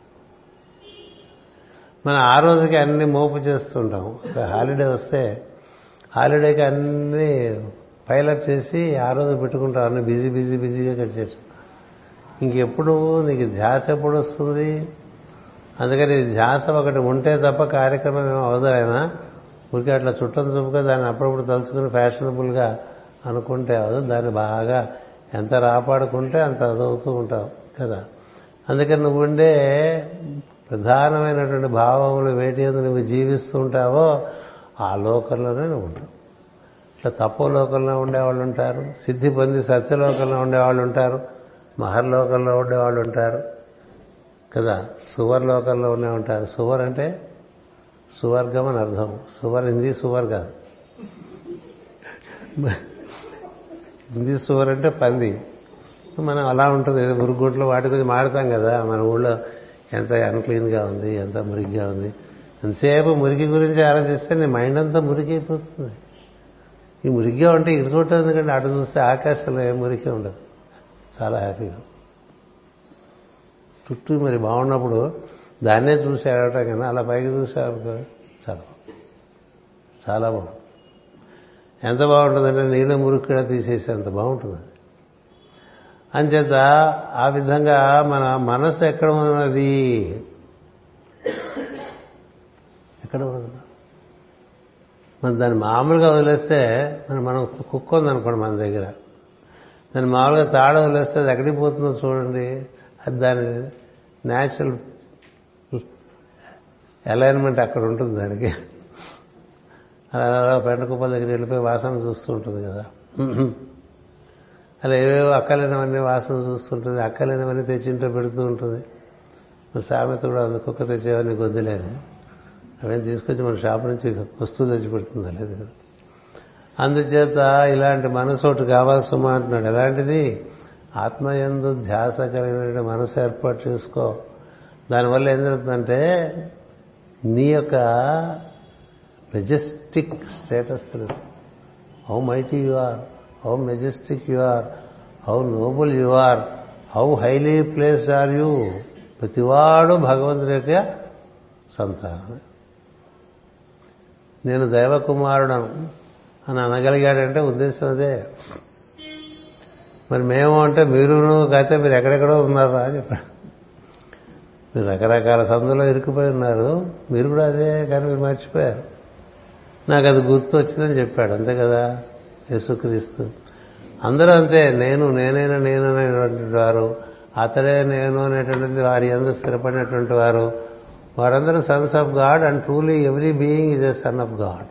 మనం ఆ రోజుకి అన్ని మోపు చేస్తుంటాం ఒక హాలిడే వస్తే హాలిడేకి అన్ని పైలప్ చేసి ఆ రోజు పెట్టుకుంటాం అన్ని బిజీ బిజీ బిజీగా గడిచేట్టు ఇంకెప్పుడు నీకు ధ్యాస ఎప్పుడు వస్తుంది అందుకని ధ్యాస ఒకటి ఉంటే తప్ప కార్యక్రమం ఏమో అవదు ఆయన ఊరికే అట్లా చుట్టం చూపుగా దాన్ని అప్పుడప్పుడు తలుచుకుని ఫ్యాషనబుల్గా అనుకుంటే అవదు దాన్ని బాగా ఎంత రాపాడుకుంటే అంత అదవుతూ ఉంటావు కదా అందుకని నువ్వు ఉండే ప్రధానమైనటువంటి భావములు వేటి నువ్వు జీవిస్తూ ఉంటావో ఆ లోకంలోనే నువ్వు ఉంటావు ఇట్లా తప్పు లోకంలో ఉండేవాళ్ళు ఉంటారు సిద్ధి పొంది సత్యలోకంలో ఉండేవాళ్ళు ఉంటారు మహర్లోకంలో ఉండేవాళ్ళు ఉంటారు కదా సువర్ లోకంలో ఉండే ఉంటారు సువర్ అంటే సువర్గం అని అర్థం సువర్ హిందీ సువర్ కాదు హిందీ సువర్ అంటే పంది మనం అలా ఉంటుంది ఏదో మురుగుంట్లో వాటి గురించి మాడతాం కదా మన ఊళ్ళో ఎంత అన్క్లీన్గా ఉంది ఎంత మురికిగా ఉంది ఎంతసేపు మురికి గురించి ఆలోచిస్తే నీ మైండ్ అంతా మురికి అయిపోతుంది ఈ మురికిగా ఉంటే ఇటు చూడటం ఎందుకంటే అటు చూస్తే ఆకాశంలో ఏ మురికి ఉండదు చాలా హ్యాపీగా చుట్టూ మరి బాగున్నప్పుడు దాన్నే చూసి ఆడటం కన్నా అలా పైకి చూసి ఆడుకో చాలా చాలా బాగుంటుంది ఎంత బాగుంటుందంటే నీళ్ళ మురికి కూడా తీసేసి అంత బాగుంటుంది అంచేత ఆ విధంగా మన మనసు ఎక్కడ ఉన్నది ఎక్కడ ఉన్నది మనం దాన్ని మామూలుగా వదిలేస్తే మనం మనం కుక్క ఉందనుకోండి మన దగ్గర దాన్ని మామూలుగా తాడ వదిలేస్తే అది ఎక్కడికి పోతుందో చూడండి అది దాని న్యాచురల్ అలైన్మెంట్ అక్కడ ఉంటుంది దానికి అలా పెంట కుప్పల దగ్గర వెళ్ళిపోయి వాసన చూస్తూ ఉంటుంది కదా అలా ఏవేవో అక్కలేనివన్నీ వాసన చూస్తుంటుంది అక్కలేనివన్నీ తెచ్చింటో పెడుతూ ఉంటుంది సామెత కూడా ఉంది కుక్క తెచ్చేవన్నీ గొద్దులేని అవన్నీ తీసుకొచ్చి మన షాప్ నుంచి వస్తువులు తెచ్చి పెడుతుంది లేదు అందుచేత ఇలాంటి మనసు ఒకటి కావాల్సమా అంటున్నాడు ఎలాంటిది ఆత్మయందు ధ్యాస కలిగిన మనసు ఏర్పాటు చేసుకో దానివల్ల ఏం జరుగుతుందంటే నీ యొక్క మెజెస్టిక్ స్టేటస్ తెలుసు how mighty you are how majestic you are how noble you are how highly placed are you ప్రతివాడు భగవంతుడి యొక్క సంతానం నేను దైవకుమారుడను అని అనగలిగాడంటే ఉద్దేశం అదే మరి మేము అంటే మీరు కాకపోతే మీరు ఎక్కడెక్కడో ఉన్నారా అని చెప్పాడు మీరు రకరకాల సందులో ఇరుక్కుపోయి ఉన్నారు మీరు కూడా అదే కానీ మీరు మర్చిపోయారు నాకు అది గుర్తు వచ్చిందని చెప్పాడు అంతే కదా యేసుక్రీస్తు అందరూ అంతే నేను నేనైనా నేను అనేటువంటి వారు అతడే నేను అనేటువంటిది వారి ఎందు స్థిరపడినటువంటి వారు వారందరూ sons of God and truly every being is a son of God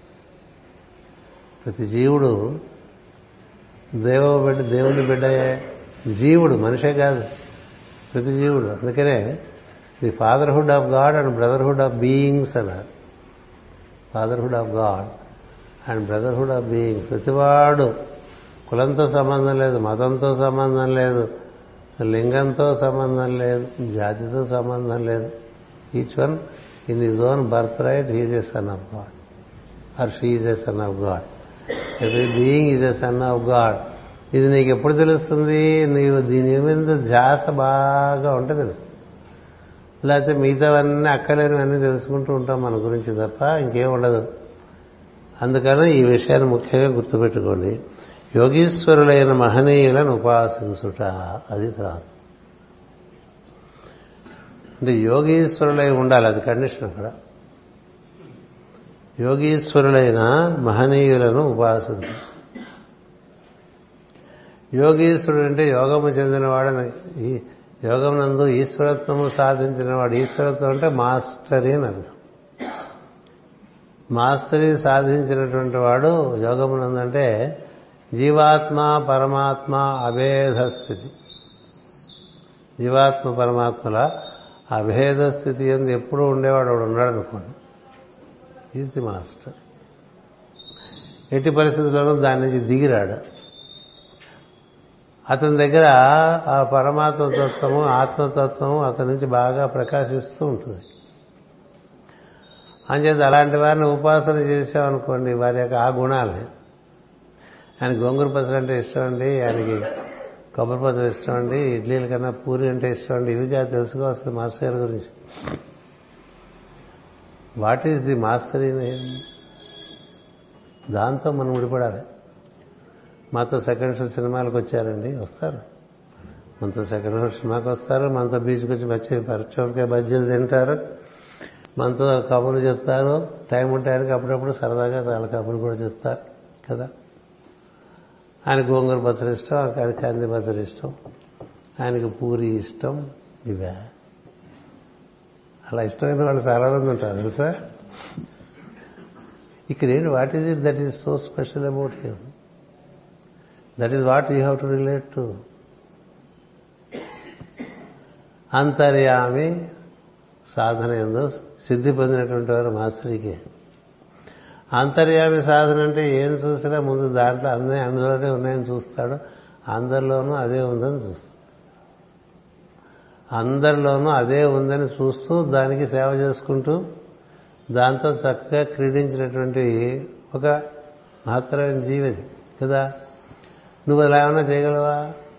ప్రతి జీవుడు దేవ బిడ్డ దేవుని బిడ్డయే జీవుడు మనిషే కాదు ప్రతి జీవుడు అందుకనే the fatherhood of God and brotherhood of beings అన్నారు fatherhood of God and brotherhood of being ప్రతివాడు కులంతో సంబంధం లేదు మతంతో సంబంధం లేదు లింగంతో సంబంధం లేదు జాతితో సంబంధం లేదు each one in his own birth right he's a son of God or she is a son of God every being is a son of God ఇది నీకు ఎప్పుడు తెలుస్తుంది నీవు దీని మీద ధ్యాస బాగా ఉంటే తెలుస్తుంది లేకపోతే మిగతావన్నీ అక్కలేనివన్నీ తెలుసుకుంటూ ఉంటాం మన గురించి తప్ప ఇంకేం ఉండదు అందుకని ఈ విషయాన్ని ముఖ్యంగా గుర్తుపెట్టుకోండి యోగీశ్వరులైన మహనీయులను ఉపాసించుట అది తర్వాత అంటే యోగీశ్వరులై ఉండాలి అది కండిషన్ అక్కడ యోగీశ్వరులైన మహనీయులను ఉపాసించు యోగీశ్వరుడు అంటే యోగము చెందినవాడని ఈ యోగం నందు ఈశ్వరత్వము సాధించినవాడు ఈశ్వరత్వం అంటే మాస్టరీ అని అర్థం మాస్టరీ సాధించినటువంటి వాడు యోగమునందంటే జీవాత్మ పరమాత్మ అభేద స్థితి జీవాత్మ పరమాత్మల అభేద స్థితి ఎందు ఎప్పుడూ ఉండేవాడు వాడు ఉన్నాడు అనుకోండి ఈజ్ ది మాస్టర్ ఎట్టి పరిస్థితుల్లోనూ దాని నుంచి దిగిరాడు అతని దగ్గర ఆ పరమాత్మతత్వము ఆత్మతత్వము అతని నుంచి బాగా ప్రకాశిస్తూ ఉంటుంది అంచేత అలాంటి వారిని ఉపాసన చేసామనుకోండి వారి యొక్క ఆ గుణాలని ఆయన గోంగూర పచ్చడి అంటే ఇష్టం అండి ఆయనకి కొబ్బరి పచ్చడి ఇష్టం అండి ఇడ్లీల కన్నా పూరి అంటే ఇష్టం అండి ఇవిగా తెలుసుకోవాల్సింది మాస్టర్ గారి గురించి వాట్ ఈజ్ ది మాస్టర్ దాంతో మనం ముడిపడాలి మాతో సెకండ్ షో సినిమాలకు వచ్చారండి వస్తారు మనతో సెకండ్ షో సినిమాకి వస్తారు మనతో బీచ్కి వచ్చి వచ్చి పరిచోడికాయ బజ్జీలు తింటారు మనతో కబుర్లు చెప్తారు టైం ఉంటే ఆయనకి అప్పుడప్పుడు సరదాగా చాలా కబుర్లు కూడా చెప్తారు కదా ఆయన గోంగూర పచ్చడి ఇష్టం ఆయన కంది పచ్చడి ఇష్టం ఆయనకి పూరి ఇష్టం ఇవే అలా ఇష్టమైన వాళ్ళు చాలా మంది ఉంటారు తెలుసా ఇక్కడ ఏంటి what is it that is so special about him that is what you have to relate to అంతర్యామి సాధన ఎందు సిద్ధి పొందినటువంటి వారు మాస్టర్కి అంతర్యామి సాధన అంటే ఏం చూసినా ముందు దాంట్లో అన్నీ అందులోనే ఉన్నాయని చూస్తాడు అందరిలోనూ అదే ఉందని చూస్తాడు అందరిలోనూ అదే ఉందని చూస్తూ దానికి సేవ చేసుకుంటూ దాంతో చక్కగా క్రీడించినటువంటి ఒక మహత్తరమైన జీవిది కదా నువ్వు అలా ఏమైనా చేయగలవా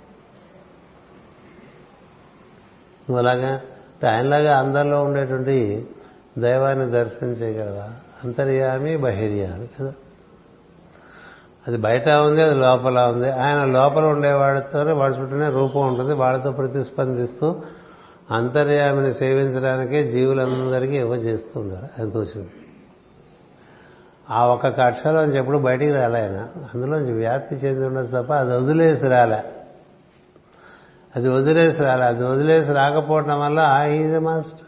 నువ్వు అలాగా ఆయనలాగా అందరిలో ఉండేటువంటి దైవాన్ని దర్శనం చేయగలవా అంతర్యామి బహిర్యామి కదా అది బయట ఉంది అది లోపల ఉంది ఆయన లోపల ఉండేవాడితోనే వాడి చుట్టూనే రూపం ఉంటుంది వాళ్ళతో ప్రతిస్పందిస్తూ అంతర్యామిని సేవించడానికే జీవులందరికీ ఇవ్వ చేస్తుండారు ఆయన తోచింది ఆ ఒక్క కక్షలోంచి ఎప్పుడు బయటికి రాలే ఆయన అందులోంచి వ్యాప్తి చెంది ఉండదు తప్ప అది వదిలేసి రాలే అది వదిలేసి రాలే అది వదిలేసి రాకపోవటం వల్ల ఈజ్ మాస్టర్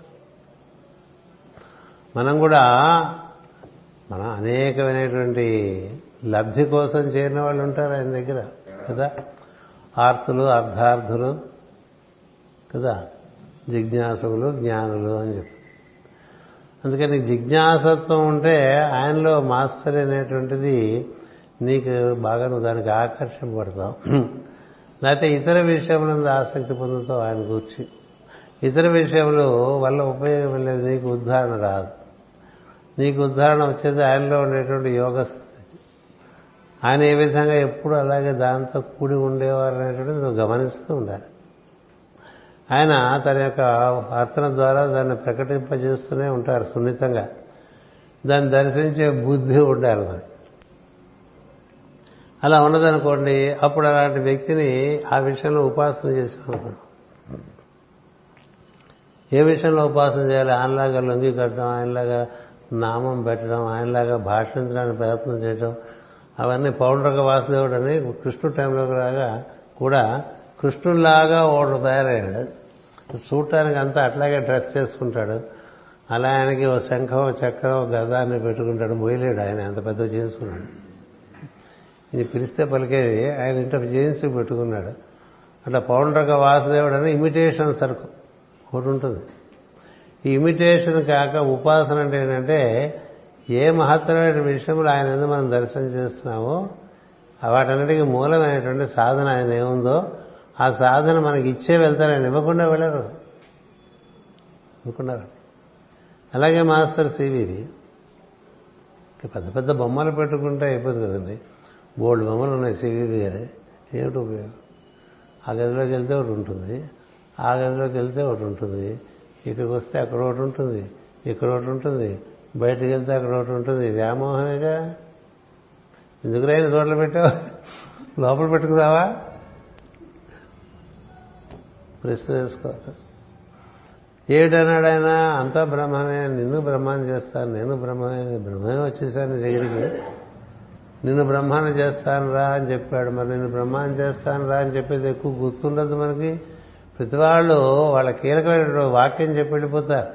మనం కూడా మనం అనేకమైనటువంటి లబ్ధి కోసం చేరిన వాళ్ళు ఉంటారు ఆయన దగ్గర కదా ఆర్తులు అర్ధార్థులు కదా జిజ్ఞాసులు జ్ఞానులు అని చెప్పి అందుకని జిజ్ఞాసత్వం ఉంటే ఆయనలో మాస్టర్ అనేటువంటిది నీకు బాగా నువ్వు దానికి ఆకర్షింపబడతావు లేకపోతే ఇతర విషయములందు ఆసక్తి పొందుతావు ఆయన కూర్చి ఇతర విషయములు వల్ల ఉపయోగం లేదు నీకు ఉద్ధారణ రాదు నీకు ఉద్ధారణ వచ్చేది ఆయనలో ఉండేటువంటి యోగ స్థితి ఆయన ఏ విధంగా ఎప్పుడు అలాగే దాంతో కూడి ఉండేవారు అనేటువంటిది నువ్వు గమనిస్తూ ఉండాలి ఆయన తన యొక్క అర్థన ద్వారా దాన్ని ప్రకటింపజేస్తూనే ఉంటారు సున్నితంగా దాన్ని దర్శించే బుద్ధి ఉండాలి మరి అలా ఉన్నదనుకోండి అప్పుడు అలాంటి వ్యక్తిని ఆ విషయంలో ఉపాసన చేసామనుకోండి ఏ విషయంలో ఉపాసన చేయాలి ఆయనలాగా లొంగి కట్టడం ఆయనలాగా నామం పెట్టడం ఆయనలాగా భాషించడానికి ప్రయత్నం చేయడం అవన్నీ పౌండ్రక వాసుదేవుడు అని కృష్ణుడు టైంలోకి రాగా కూడా కృష్ణుడిలాగా ఒకడు తయారయ్యాడు చూడటానికి అంతా అట్లాగే డ్రెస్ చేసుకుంటాడు అలా ఆయనకి ఓ శంఖం చక్రం గదాన్ని పెట్టుకుంటాడు మొయ్యలేడు ఆయన అంత పెద్ద చేసుకున్నాడు ఇది పిలిస్తే పలికేవి ఆయన ఇంట జేన్స్ పెట్టుకున్నాడు అట్లా పౌండ్రక వాసుదేవుడు అని ఇమిటేషన్ సరుకు ఒకటి ఉంటుంది ఈ ఇమిటేషన్ కాక ఉపాసన అంటే ఏంటంటే ఏ మహత్తరమైన విషయములు ఆయన ఎందుకు మనం దర్శనం చేస్తున్నామో వాటన్నిటికీ మూలమైనటువంటి సాధన ఆయన ఏముందో ఆ సాధన మనకి ఇచ్చే వెళ్తారు ఆయన ఇవ్వకుండా వెళ్ళరు ఇవ్వకుండా అలాగే మాస్టర్ సివివి పెద్ద పెద్ద బొమ్మలు పెట్టుకుంటే అయిపోతుంది కదండి బోల్డ్ బొమ్మలు ఉన్నాయి సివివి గారి ఏమిటి ఉపయోగం ఆ గదిలోకి వెళ్తే ఒకటి ఉంటుంది ఆ గదిలోకి వెళ్తే ఒకటి ఉంటుంది ఇక్కడికి వస్తే అక్కడ ఒకటి ఉంటుంది ఇక్కడ ఒకటి ఉంటుంది బయటకు వెళ్తే అక్కడ ఒకటి ఉంటుంది వ్యామోహమేగా ఎందుకు రైన చోట్ల పెట్టావు లోపల పెట్టుకున్నావా ప్రశ్న వేసుకోవాలి ఏమిటన్నాడు ఆయన అంతా బ్రహ్మమే నిన్ను బ్రహ్మాన్ని చేస్తాను నేను బ్రహ్మమే బ్రహ్మమే వచ్చేసాను నీ దగ్గరికి నిన్ను బ్రహ్మాన్ని చేస్తాను రా అని చెప్పాడు మరి నిన్ను బ్రహ్మాన్ని చేస్తాను రా అని చెప్పేది ఎక్కువ గుర్తుండదు మనకి ప్రతి వాళ్ళు వాళ్ళ కీలకమైనటువంటి వాక్యం చెప్పి వెళ్ళిపోతారు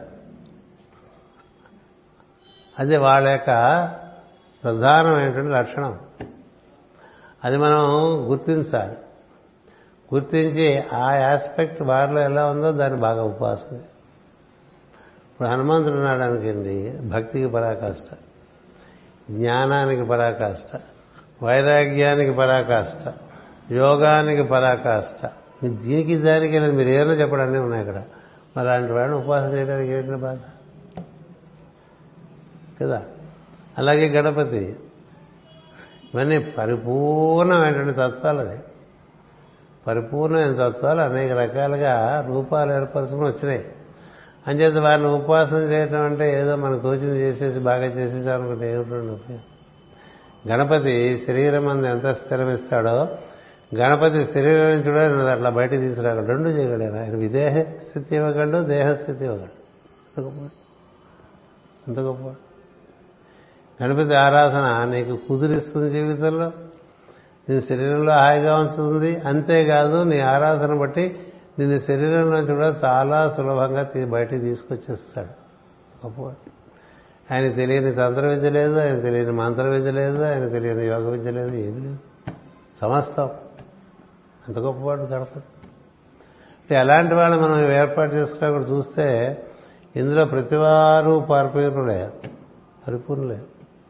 అది వాళ్ళ యొక్క ప్రధానమైనటువంటి లక్షణం అది మనం గుర్తించాలి గుర్తించి ఆ ఆస్పెక్ట్ వారిలో ఎలా ఉందో దాన్ని బాగా ఉపాసన ఇప్పుడు హనుమంతుడు ఉన్నాడు అనుకోండి భక్తికి పరాకాష్ట జ్ఞానానికి పరాకాష్ట వైరాగ్యానికి పరాకాష్ట యోగానికి పరాకాష్ట దీనికి దానికి లేదు మీరు ఏమైనా చెప్పడానికి ఉన్నాయి ఇక్కడ మరి అలాంటి వాడిని ఉపాసన చేయడానికి ఏంటి బాధ కదా అలాగే గణపతి ఇవన్నీ పరిపూర్ణమైనటువంటి తత్వాలు అది పరిపూర్ణమైన తత్వాలు అనేక రకాలుగా రూపాలు ఏర్పరచుకుని వచ్చినాయి అంచేత వారిని ఉపాసన చేయటం అంటే ఏదో మనకు తోచింది చేసేసి బాగా చేసేసాం అనుకుంటే ఏమిటండి ఉపయోగం గణపతి శరీరం అందు ఎంత స్థిరమిస్తాడో గణపతి శరీరం నుంచి కూడా నేను అట్లా బయట తీసుకురాగలడు రెండు చేయగలడు ఆయన విదేహ స్థితి ఇవ్వగలడు దేహస్థితి ఇవ్వగలడు అంత గొప్ప అంత గొప్ప గణపతి ఆరాధన నీకు కుదిరిస్తుంది జీవితంలో నీ శరీరంలో హాయిగా ఉంచుతుంది అంతేకాదు నీ ఆరాధన బట్టి నిన్ను శరీరంలోంచి కూడా చాలా సులభంగా బయటికి తీసుకొచ్చేస్తాడు గొప్పవాడు ఆయన తెలియని తంత్ర విద్య లేదు ఆయన తెలియని మంత్ర విద్య లేదు ఆయన తెలియని యోగ విద్య లేదు ఏమి లేదు సమస్తం అంత గొప్పవాడు గణపతి అంటే అలాంటి వాళ్ళు మనం ఏర్పాటు చేసుకున్నప్పుడు చూస్తే ఇందులో ప్రతివారు పరిపూర్ణులే పరిపూర్ణులే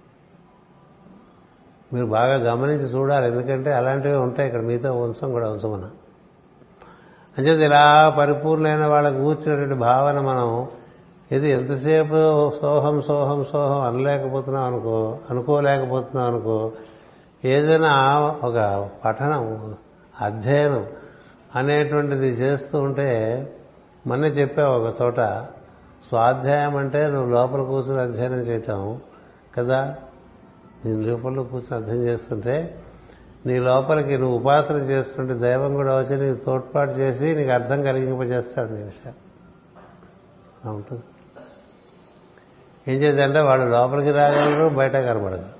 మీరు బాగా గమనించి చూడాలి ఎందుకంటే అలాంటివి ఉంటాయి ఇక్కడ మిగతా వంశం కూడా వంశమన అంచేది ఇలా పరిపూర్ణమైన వాళ్ళకు కూర్చున్నటువంటి భావన మనం ఇది ఎంతసేపు సోహం సోహం సోహం అనలేకపోతున్నాం అనుకో అనుకోలేకపోతున్నాం అనుకో ఏదైనా ఒక పఠనం అధ్యయనం అనేటువంటిది చేస్తూ ఉంటే మొన్న చెప్పావు ఒక చోట స్వాధ్యాయం అంటే నువ్వు లోపల కూర్చుని అధ్యయనం చేయటం కదా నీ లోపల కూర్చొని అర్థం చేస్తుంటే నీ లోపలికి నువ్వు ఉపాసన చేస్తుంటే దైవం కూడా వచ్చి నీకు తోడ్పాటు చేసి నీకు అర్థం కలిగింపజేస్తాడు నీ విషయం ఉంటుంది ఏం చేద్దంటే వాళ్ళు లోపలికి రాగలరు బయట కనబడదు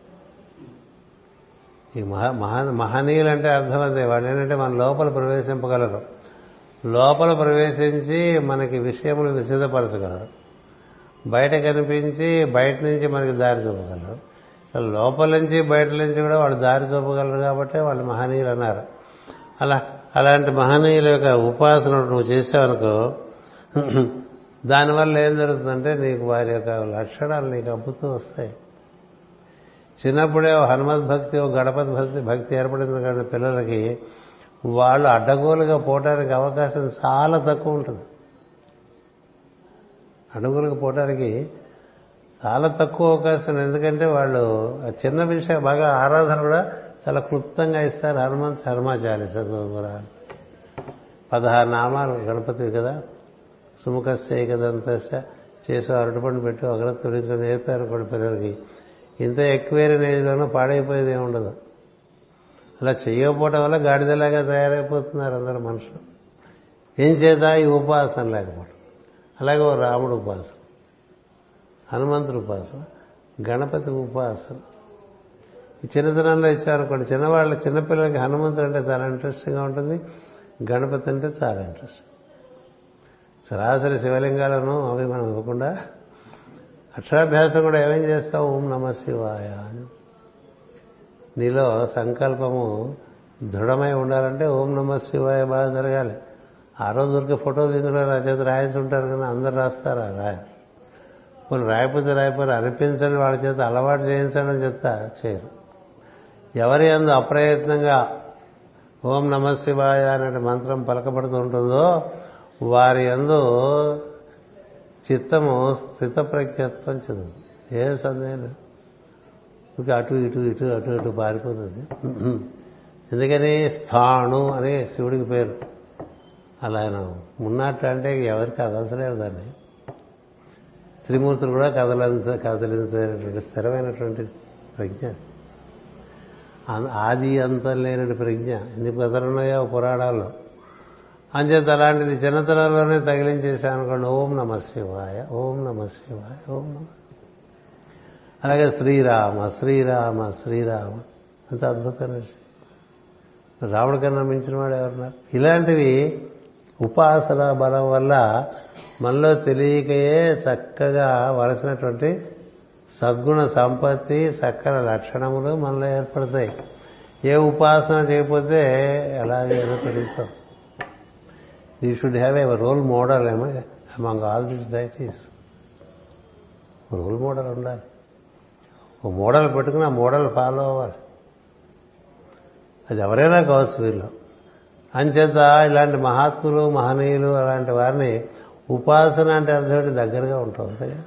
ఈ మహా మహా మహనీయులు అంటే అర్థం అదే వాళ్ళు ఏంటంటే మన లోపల ప్రవేశింపగలరు లోపల ప్రవేశించి మనకి విషయములు విసిదపరచగలరు బయట కనిపించి బయట నుంచి మనకి దారి చూపగలరు లోపల నుంచి బయట నుంచి కూడా వాళ్ళు దారి చూపగలరు కాబట్టి వాళ్ళు మహనీయులు అన్నారు అలా అలాంటి మహనీయుల యొక్క ఉపాసన నువ్వు చేసావనుకో దానివల్ల ఏం జరుగుతుందంటే నీకు వారి యొక్క లక్షణాలు నీకు అబ్బుతూ వస్తాయి చిన్నప్పుడే హనుమద్ భక్తి గణపతి భక్తి భక్తి ఏర్పడింది కానీ పిల్లలకి వాళ్ళు అడ్డగోలుగా పోవటానికి అవకాశం చాలా తక్కువ ఉంటుంది అడ్డగోలుగా పోవటానికి చాలా తక్కువ అవకాశం ఎందుకంటే వాళ్ళు చిన్న విషయం బాగా ఆరాధన కూడా చాలా క్లుప్తంగా ఇస్తారు హనుమంత్ హనుమాచార్య చదువురా పదహారు నామాలు గణపతి కదా సుముఖస్య ఏకదంతస్య చేసి అరటిపండు పెట్టి ఒకరు తొలించుకొని నేర్పారు కూడా పిల్లలకి ఇంత ఎక్కువైన ఏజ్లోనూ పాడైపోయేది ఏమి ఉండదు అలా చేయకపోవటం వల్ల గాడిదలాగా తయారైపోతున్నారు అందరు మనుషులు ఏం చేత ఈ ఉపాసన లేకపోవడం అలాగే ఓ రాముడు ఉపాసన హనుమంతుడు ఉపాసన గణపతి ఉపాసన ఈ చిన్నతనంలో ఇచ్చారనుకోండి చిన్నవాళ్ళ చిన్నపిల్లలకి హనుమంతుడు అంటే చాలా ఇంట్రెస్టింగ్గా ఉంటుంది గణపతి అంటే చాలా ఇంట్రెస్ట్ సరాసరి శివలింగాలను అవి మనం ఇవ్వకుండా అక్షరాభ్యాసం కూడా ఏమేం చేస్తాం ఓం నమ శివాయ అని నీలో సంకల్పము దృఢమై ఉండాలంటే ఓం నమ శివాయ బాగా జరగాలి ఆ రోజు దొరికే ఫోటో దిగులో నా చేత రాయించి ఉంటారు కానీ అందరు రాస్తారా రాయ కొన్ని రాయకపోతే రాయపోతే అనిపించండి వాళ్ళ చేత అలవాటు చేయించండి అని చెప్తా చేయరు ఎవరి అందు అప్రయత్నంగా ఓం నమ శివాయ అనే మంత్రం పలకబడుతూ ఉంటుందో వారి అందు చిత్తము స్థితప్రజ్ఞత్వం చెందుతుంది ఏ సందేహం లేదు ఇంకా అటు ఇటు ఇటు అటు ఇటు పారిపోతుంది ఎందుకని స్థాణు అనే శివుడికి పేరు అలా ఆయన ఉన్నట్టు అంటే ఎవరికి కదలసలేరు దాన్ని త్రిమూర్తులు కూడా కదలంత కదిలించేటువంటి స్థిరమైనటువంటి ప్రజ్ఞ ఆది అంతం లేనటువంటి ప్రజ్ఞ ఎన్ని కథలున్నాయో పురాణాల్లో అంచేత అలాంటిది చిన్నతనంలోనే తగిలించేసాను అనుకోండి ఓం నమ శివాయ ఓం నమ శివాయ ఓం నమ అలాగే శ్రీరామ శ్రీరామ శ్రీరామ అంత అద్భుతమైన విషయం రాముడి కన్నా మించిన వాడు ఎవరున్నారు ఇలాంటివి ఉపాసన బలం వల్ల మనలో తెలియకయే చక్కగా వలసినటువంటి సద్గుణ సంపత్తి చక్కని లక్షణములు మనలో ఏర్పడతాయి ఏ ఉపాసన చేయకపోతే అలాగే ఏదో పెరుగుతాం you should have a role model ఏమో among all this deities role model ఉండాలి ఓ మోడల్ పెట్టుకుని ఆ మోడల్ ఫాలో అవ్వాలి అది ఎవరైనా కావచ్చు వీళ్ళు అంచేత ఇలాంటి మహాత్ములు మహనీయులు అలాంటి వారిని ఉపాసన అంటే అర్థం దగ్గరగా ఉంటాం అంతేగా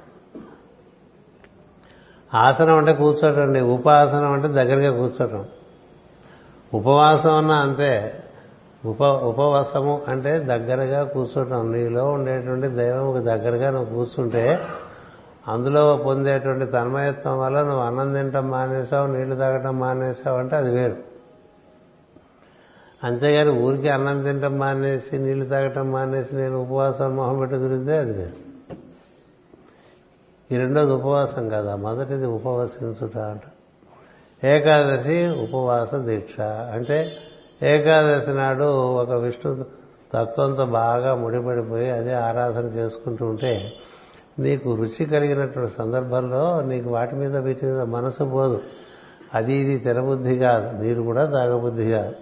ఆసనం అంటే కూర్చోటం అండి ఉపాసనం అంటే దగ్గరగా కూర్చోటం ఉపవాసం అన్నా అంతే ఉప ఉపవాసము అంటే దగ్గరగా కూర్చోటం నీలో ఉండేటువంటి దైవంకు దగ్గరగా నువ్వు కూర్చుంటే అందులో పొందేటువంటి తన్మయత్వం వల్ల నువ్వు అన్నం తినటం మానేసావు నీళ్లు తాగటం మానేసావు అంటే అది వేరు అంతేగాని ఊరికి అన్నం తినటం మానేసి నీళ్లు తాగటం మానేసి నేను ఉపవాసం మొహం పెట్టి తిరిగితే అది వేరు ఈ రెండోది ఉపవాసం కదా మొదటిది ఉపవసించుట అంట ఏకాదశి ఉపవాస దీక్ష అంటే ఏకాదశి నాడు ఒక విష్ణు తత్వంతో బాగా ముడిపడిపోయి అదే ఆరాధన చేసుకుంటూ ఉంటే నీకు రుచి కలిగినటువంటి సందర్భంలో నీకు వాటి మీద వీటి మీద మనసు పోదు అది ఇది తినబుద్ధి కాదు నీరు కూడా తాగబుద్ధి కాదు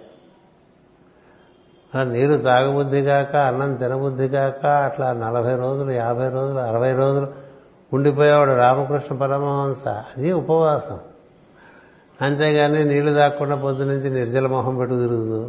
నీరు తాగబుద్ధి కాక అన్నం తినబుద్ధి కాక అట్లా నలభై రోజులు యాభై రోజులు అరవై రోజులు ఉండిపోయేవాడు రామకృష్ణ పరమహంస అది ఉపవాసం అంతేగాని నీళ్లు తాగకుండా పొద్దు నుంచి నిర్జల మొహం పెట్టు తిరుగుతూ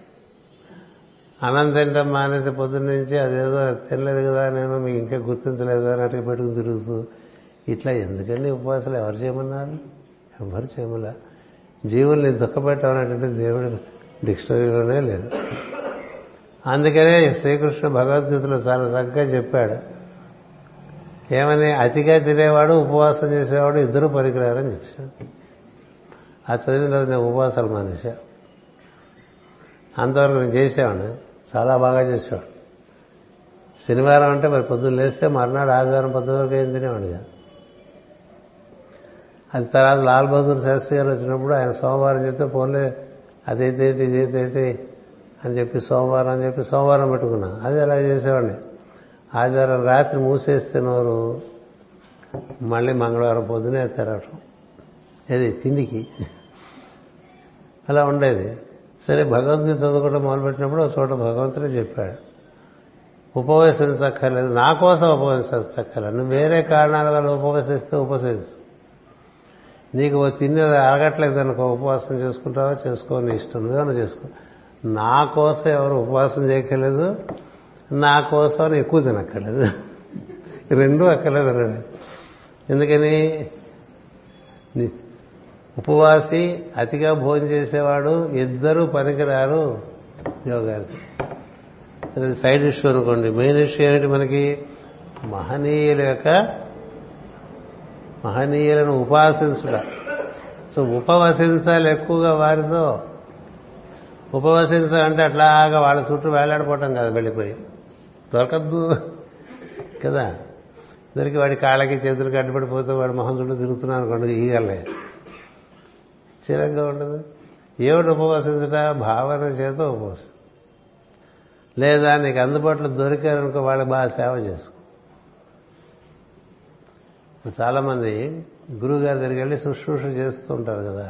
అన్నం తింటాం మానేసి పొద్దున్న నుంచి అదేదో తినలేదు కదా నేను మీకు ఇంకా గుర్తించలేదు అన్నట్టుగా పెట్టుకుని తిరుగుతూ ఇట్లా ఎందుకండి ఉపవాసాలు ఎవరు చేయమన్నారు ఎవరు చేయమలా జీవుల్ని దుఃఖపెట్టమనేటువంటి దేవుడి డిక్షనరీలోనే లేదు అందుకనే శ్రీకృష్ణ భగవద్గీతలో చాలా చక్కగా చెప్పాడు ఏమని అతిగా తినేవాడు ఉపవాసం చేసేవాడు ఇద్దరు పనికిరారని చెప్పాడు ఆ చదివిన తర్వాత నేను ఉపవాసాలు మానేశా అంతవరకు నేను చేసేవాడిని చాలా బాగా చేసేవాడు శనివారం అంటే మరి పొద్దున్న లేస్తే మర్నాడు ఆదివారం పొద్దున వరకు ఏం తినేవాడు కాదు అది తర్వాత లాల్ బహదూర్ శాస్త్రి గారు వచ్చినప్పుడు ఆయన సోమవారం చెప్తే పోన్లే అదైతేంటి ఇదైతేంటి అని చెప్పి సోమవారం అని చెప్పి సోమవారం పెట్టుకున్నా అది అలా చేసేవాడిని ఆదివారం రాత్రి మూసేస్తే నోరు మళ్ళీ మంగళవారం పొద్దునే తెరవటం ఏది తిండికి అలా ఉండేది సరే భగవద్గీత చదువుకోవడం మొదలుపెట్టినప్పుడు ఒక చోట భగవంతుడే చెప్పాడు ఉపవసించక్కర్లేదు నా కోసం ఉపవసించక్కర్లేదు నువ్వు వేరే కారణాల వల్ల ఉపవసిస్తే ఉపవసించు నీకు తిన్నది అరగట్లేదు అనుకో ఉపవాసం చేసుకుంటావో చేసుకో నీ ఇష్టం నువ్వేమన్నా చేసుకో నా కోసం ఎవరు ఉపవాసం చేయక్కర్లేదు నా కోసం ఎక్కువ తినక్కర్లేదు రెండూ అక్కర్లేదు అన్నాడు ఎందుకని ఉపవాసి అతిగా భోజనం చేసేవాడు ఇద్దరు పనికిరారు యోగానికి సరే సైడ్ ఇష్యూ అనుకోండి మెయిన్ ఇష్యూ ఏమిటి మనకి మహనీయుల యొక్క మహనీయులను ఉపాసించుట సో ఉపవసించాలి ఎక్కువగా వారితో ఉపవసించ అంటే అట్లాగా వాళ్ళ చుట్టూ వేలాడిపోవటం కదా వెళ్ళిపోయి దొరకద్దు కదా దొరికి వాడి కాళ్ళకి చేతులకి అడ్డుపడిపోతే వాడు మొహం చుట్టూ తిరుగుతున్నాను అనుకోండి ఈగలే చిరంగా ఉండదు ఏమిటి ఉపవాసించుట భావన చేత ఉపవాసం లేదా నీకు అందుబాటులో దొరికారనుకో వాళ్ళకి బాగా సేవ చేసుకో ఇప్పుడు చాలామంది గురువు గారి దగ్గరికి వెళ్ళి శుశ్రూష చేస్తూ ఉంటారు కదా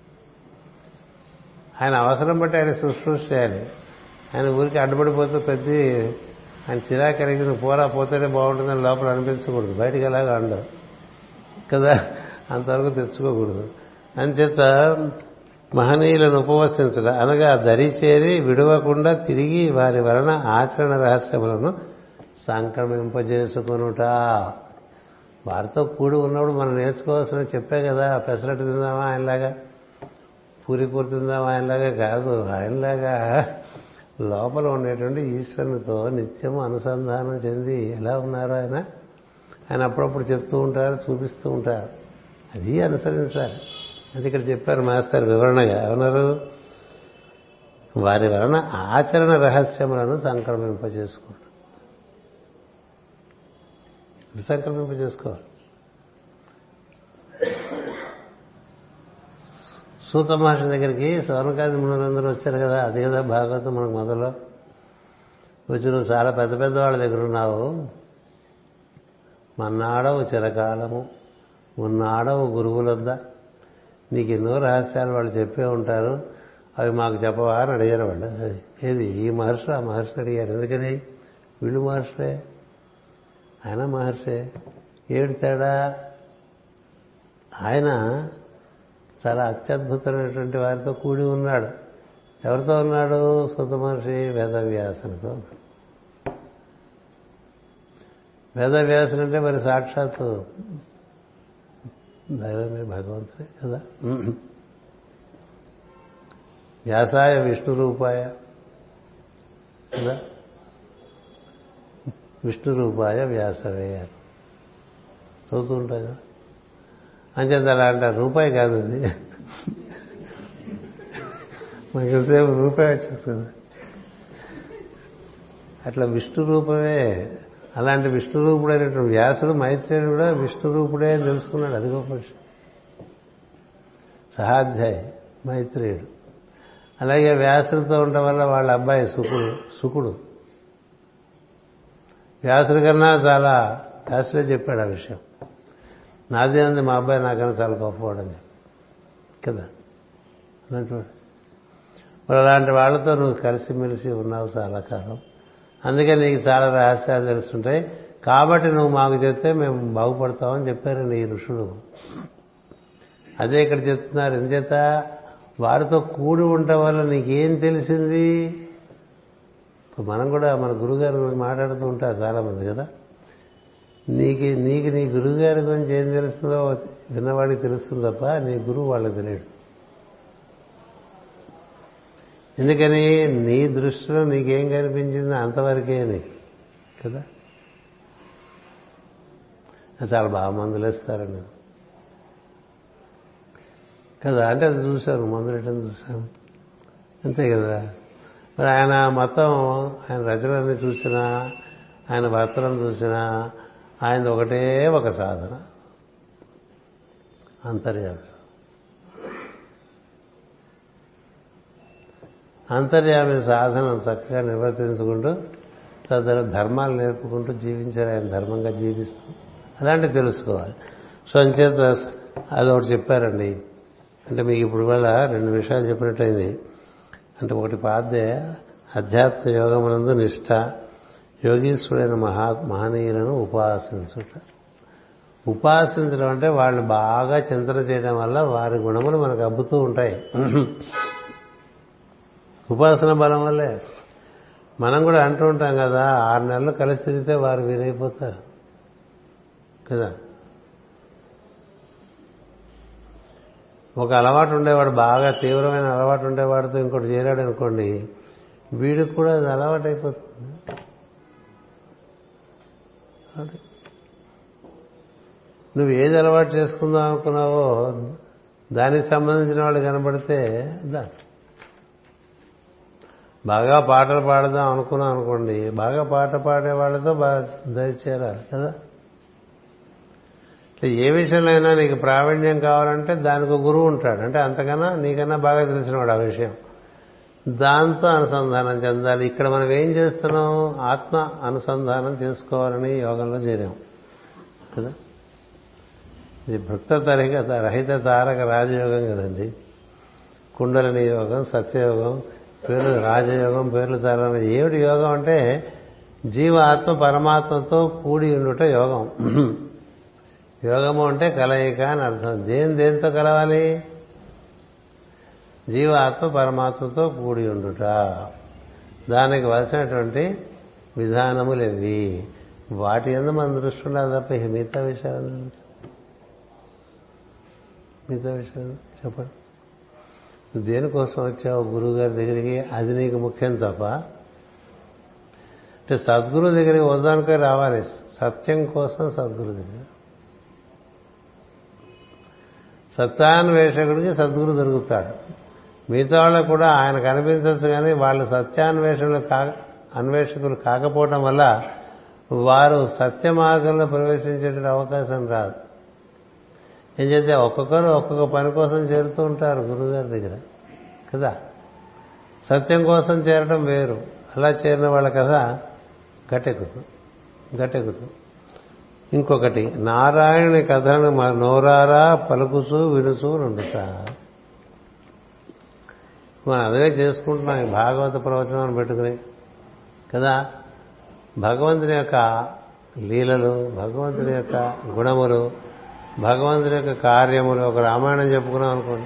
ఆయన అవసరం బట్టి ఆయన శుశ్రూష చేయాలి ఆయన ఊరికి అడ్డుపడిపోతే ప్రతి ఆయన చిరాకరిగి నువ్వు పోరా పోతేనే బాగుంటుందని లోపల అనిపించకూడదు బయటికి ఎలాగా ఉండవు కదా అంతవరకు తెచ్చుకోకూడదు అంచేత మహనీయులను ఉపవసించడం అనగా దరి చేరి విడవకుండా తిరిగి వారి వలన ఆచరణ రహస్యములను సంక్రమింపజేసుకునుట వారితో కూడి ఉన్నప్పుడు మనం నేర్చుకోవాల్సిన చెప్పే కదా పెసరట్టు తిందామా ఆయనలాగా పూరి కూర తిందామా ఆయనలాగా కాదు ఆయనలాగా లోపల ఉండేటువంటి ఈశ్వరునితో నిత్యం అనుసంధానం చెంది ఎలా ఉన్నారు ఆయన ఆయన అప్పుడప్పుడు చెప్తూ ఉంటారు చూపిస్తూ ఉంటారు అది అనుసరించాలి అది ఇక్కడ చెప్పారు మాస్టర్ వివరణగా ఏమన్నారు వారి వలన ఆచరణ రహస్యములను సంక్రమింపజేసుకోండి సంక్రమింపజేసుకోవాలి సూత మహర్షి దగ్గరికి స్వర్ణకాది మునులందరూ వచ్చారు కదా అది కదా భాగవతం మనకు మొదలు వచ్చి నువ్వు చాలా పెద్ద పెద్ద వాళ్ళ దగ్గర ఉన్నావు మన్నాడవు చిరకాలము ఉన్నాడవు గురువులొద్ద నీకు ఎన్నో రహస్యాలు వాళ్ళు చెప్పే ఉంటారు అవి మాకు చెప్పవా అని అడిగారు వాళ్ళు అది ఏది ఈ మహర్షి ఆ మహర్షిని అడిగారు ఎందుకని వీళ్ళు మహర్షే ఆయన మహర్షే ఏడు తేడా ఆయన చాలా అత్యద్భుతమైనటువంటి వారితో కూడి ఉన్నాడు ఎవరితో ఉన్నాడు సుత మహర్షి వేదవ్యాసునితో వేదవ్యాసుని అంటే మరి సాక్షాత్తు దైవమే భగవంతుడే కదా వ్యాసాయ విష్ణు రూపాయ కదా విష్ణు రూపాయ వ్యాసవే చదువుతూ ఉంటాయి కదా అంచేత అలా అంటారు రూపాయి కాదు అది మనకి ఎంతసేపు రూపాయి వచ్చేస్తుంది అట్లా విష్ణు రూపమే అలాంటి విష్ణు రూపుడైనటువంటి వ్యాసుడు మైత్రేయుడు కూడా విష్ణు రూపుడే అని తెలుసుకున్నాడు అది గొప్ప విషయం సహాధ్యాయి మైత్రేయుడు అలాగే వ్యాసుడితో ఉండటం వల్ల వాళ్ళ అబ్బాయి సుకుడు సుకుడు వ్యాసుడి కన్నా చాలా వ్యాసుడే చెప్పాడు ఆ విషయం నాదే అంది మా అబ్బాయి నాకన్నా చాలా గొప్పవాడని కదా అలాంటి వాడు మరి అలాంటి వాళ్ళతో నువ్వు కలిసిమెలిసి ఉన్నావు చాలా కాలం అందుకే నీకు చాలా రహస్యాలు తెలుస్తుంటాయి కాబట్టి నువ్వు మాకు చెప్తే మేము బాగుపడతామని చెప్పారండి ఈ ఋషుడు అదే ఇక్కడ చెప్తున్నారు ఎందుచేత వారితో కూడి ఉండటం వల్ల నీకేం తెలిసింది ఇప్పుడు మనం కూడా మన గురుగారి గురించి మాట్లాడుతూ ఉంటారు చాలామంది కదా నీకు నీకు నీ గురువుగారి గురించి ఏం తెలుస్తుందో విన్నవాడికి తెలుస్తుంది తప్ప నీ గురువు వాళ్ళకి తెలియడు ఎందుకని నీ దృష్టిలో నీకేం కనిపించిందో అంతవరకే నీకు కదా చాలా బాగా మందులు ఇస్తారండి కదా అంటే అది చూశాను మందులు ఎట్టని చూశాను అంతే కదా మరి ఆయన మొత్తం ఆయన రచనల్ని చూసినా ఆయన భర్తలను చూసినా ఆయన ఒకటే ఒక సాధన అంతర్యామి అంతర్యామి సాధన చక్కగా నిర్వర్తించుకుంటూ తదితర ధర్మాలు నేర్పుకుంటూ జీవించారు ఆయన ధర్మంగా జీవిస్తూ అలాంటివి తెలుసుకోవాలి సో అంచేత అదొకటి చెప్పారండి అంటే మీకు ఇప్పుడు వల్ల రెండు విషయాలు చెప్పినట్టయింది అంటే ఒకటి పాదే అధ్యాత్మ యోగమునందు నిష్ఠ యోగీశ్వరుడైన మహా మహనీయులను ఉపాసించుట ఉపాసించడం అంటే వాళ్ళు బాగా చింతన చేయడం వల్ల వారి గుణములు మనకు అబ్బుతూ ఉంటాయి ఉపాసన బలం వల్లే మనం కూడా అంటూ ఉంటాం కదా ఆరు నెలలు కలిసి తిరిగితే వారు వీరైపోతారు కదా ఒక అలవాటు ఉండేవాడు బాగా తీవ్రమైన అలవాటు ఉండేవాడితో ఇంకోటి చేరాడు అనుకోండి వీడికి కూడా అది అలవాటు అయిపోతుంది నువ్వు ఏది అలవాటు చేసుకుందాం అనుకున్నావో దానికి సంబంధించిన వాళ్ళు కనబడితే దా బాగా పాటలు పాడదాం అనుకున్నాం అనుకోండి బాగా పాట పాడే వాళ్ళతో బాగా దయచేరాలి కదా ఏ విషయంలో నీకు ప్రావీణ్యం కావాలంటే దానికి గురువు ఉంటాడు అంటే అంతకన్నా నీకన్నా బాగా తెలిసినవాడు ఆ విషయం దాంతో అనుసంధానం చెందాలి ఇక్కడ మనం ఏం చేస్తున్నాం ఆత్మ అనుసంధానం చేసుకోవాలని యోగంలో చేరాం కదా ఇది భక్త తరహిక రహిత తారక రాజయోగం కదండి కుండలిని యోగం సత్యయోగం పేర్లు రాజయోగం పేర్లు తారక ఏమిటి యోగం అంటే జీవ ఆత్మ పరమాత్మతో కూడి ఉండుట యోగం యోగము అంటే కలయిక అని అర్థం దేని దేంతో కలవాలి జీవ ఆత్మ పరమాత్మతో కూడి ఉండుట దానికి వలసినటువంటి విధానములు ఇవి వాటి ఎందు మన దృష్టి ఉండాలి తప్ప ఇక మిగతా విషయాలు మిగతా విషయాలు చెప్పండి నువ్వు దేనికోసం వచ్చావు గురువు గారి దగ్గరికి అది నీకు ముఖ్యం తప్ప అంటే సద్గురు దగ్గరికి వద్దానికే రావాలి సత్యం కోసం సద్గురు దగ్గర సత్యాన్వేషకుడికి సద్గురు దొరుకుతాడు మిగతా వాళ్ళకు కూడా ఆయన కనిపించవచ్చు కానీ వాళ్ళు సత్యాన్వేషణలు కా అన్వేషకులు కాకపోవటం వల్ల వారు సత్య మార్గంలో ప్రవేశించేటువంటి అవకాశం రాదు ఏం చేస్తే ఒక్కొక్కరు ఒక్కొక్క పని కోసం చేరుతూ ఉంటారు గురుగారి దగ్గర కదా సత్యం కోసం చేరడం వేరు అలా చేరిన వాళ్ళ కథ గట్టెక్కుతుంది గట్టెక్కుతుంది ఇంకొకటి నారాయణుని కథను మ- నోరారా పలుకుచూ వినుచూ నుండుట మనం అదే చేసుకుంటున్నాం ఈ భాగవత ప్రవచనాన్ని పెట్టుకుని కదా భగవంతుని యొక్క లీలలు భగవంతుని యొక్క గుణములు భగవంతుని యొక్క కార్యములు ఒక రామాయణం చెప్పుకున్నాం అనుకోండి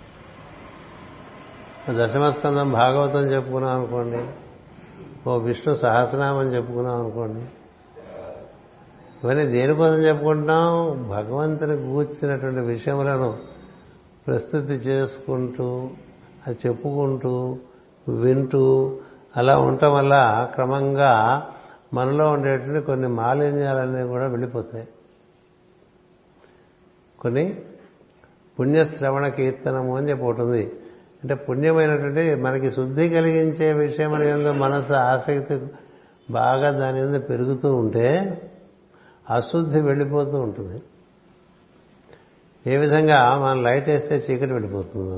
దశమస్కందం భాగవతం చెప్పుకున్నాం అనుకోండి ఓ విష్ణు సహస్రనామం చెప్పుకున్నాం అనుకోండి ఇవన్నీ దేనికోసం చెప్పుకుంటున్నాం భగవంతుని కూర్చున్నటువంటి విషయములను ప్రస్తుతి చేసుకుంటూ అది చెప్పుకుంటూ వింటూ అలా ఉండటం వల్ల క్రమంగా మనలో ఉండేటువంటి కొన్ని మాలిన్యాలన్నీ కూడా వెళ్ళిపోతాయి కొన్ని పుణ్యశ్రవణ కీర్తనము అని చెప్పి ఒకటి ఉంది అంటే పుణ్యమైనటువంటి మనకి శుద్ధి కలిగించే విషయం ఏందో మనసు ఆసక్తి బాగా దాని మీద పెరుగుతూ ఉంటే అశుద్ధి వెళ్ళిపోతూ ఉంటుంది ఏ విధంగా మనం లైట్ వేస్తే చీకటి వెళ్ళిపోతుందో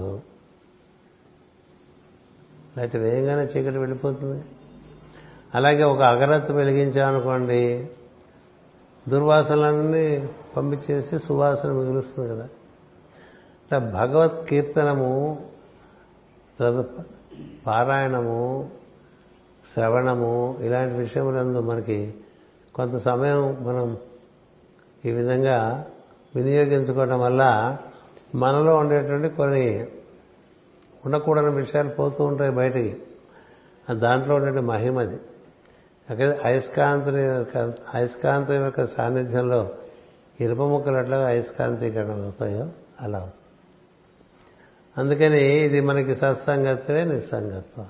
లైట్ వేయంగానే చీకటి వెళ్ళిపోతుంది అలాగే ఒక అగరత్తు వెలిగించామనుకోండి దుర్వాసనలన్నీ పంపించేసి సువాసన మిగులుస్తుంది కదా ఇట్లా భగవత్ కీర్తనము చదువు పారాయణము శ్రవణము ఇలాంటి విషయములందు మనకి కొంత సమయం మనం ఈ విధంగా వినియోగించుకోవడం వల్ల మనలో ఉండేటువంటి కొన్ని ఉండకూడని విషయాలు పోతూ ఉంటాయి బయటికి ఆ దాంట్లో ఉండే మహిమది అక్కడ అయస్కాంతుని యొక్క అయస్కాంతం యొక్క సాన్నిధ్యంలో ఇనుప ముక్కలు ఎట్లా అయస్కాంతీకరణ అవుతాయో అలా అవుతుంది. అందుకని ఇది మనకి సత్సంగత్వే నిస్సంగత్వం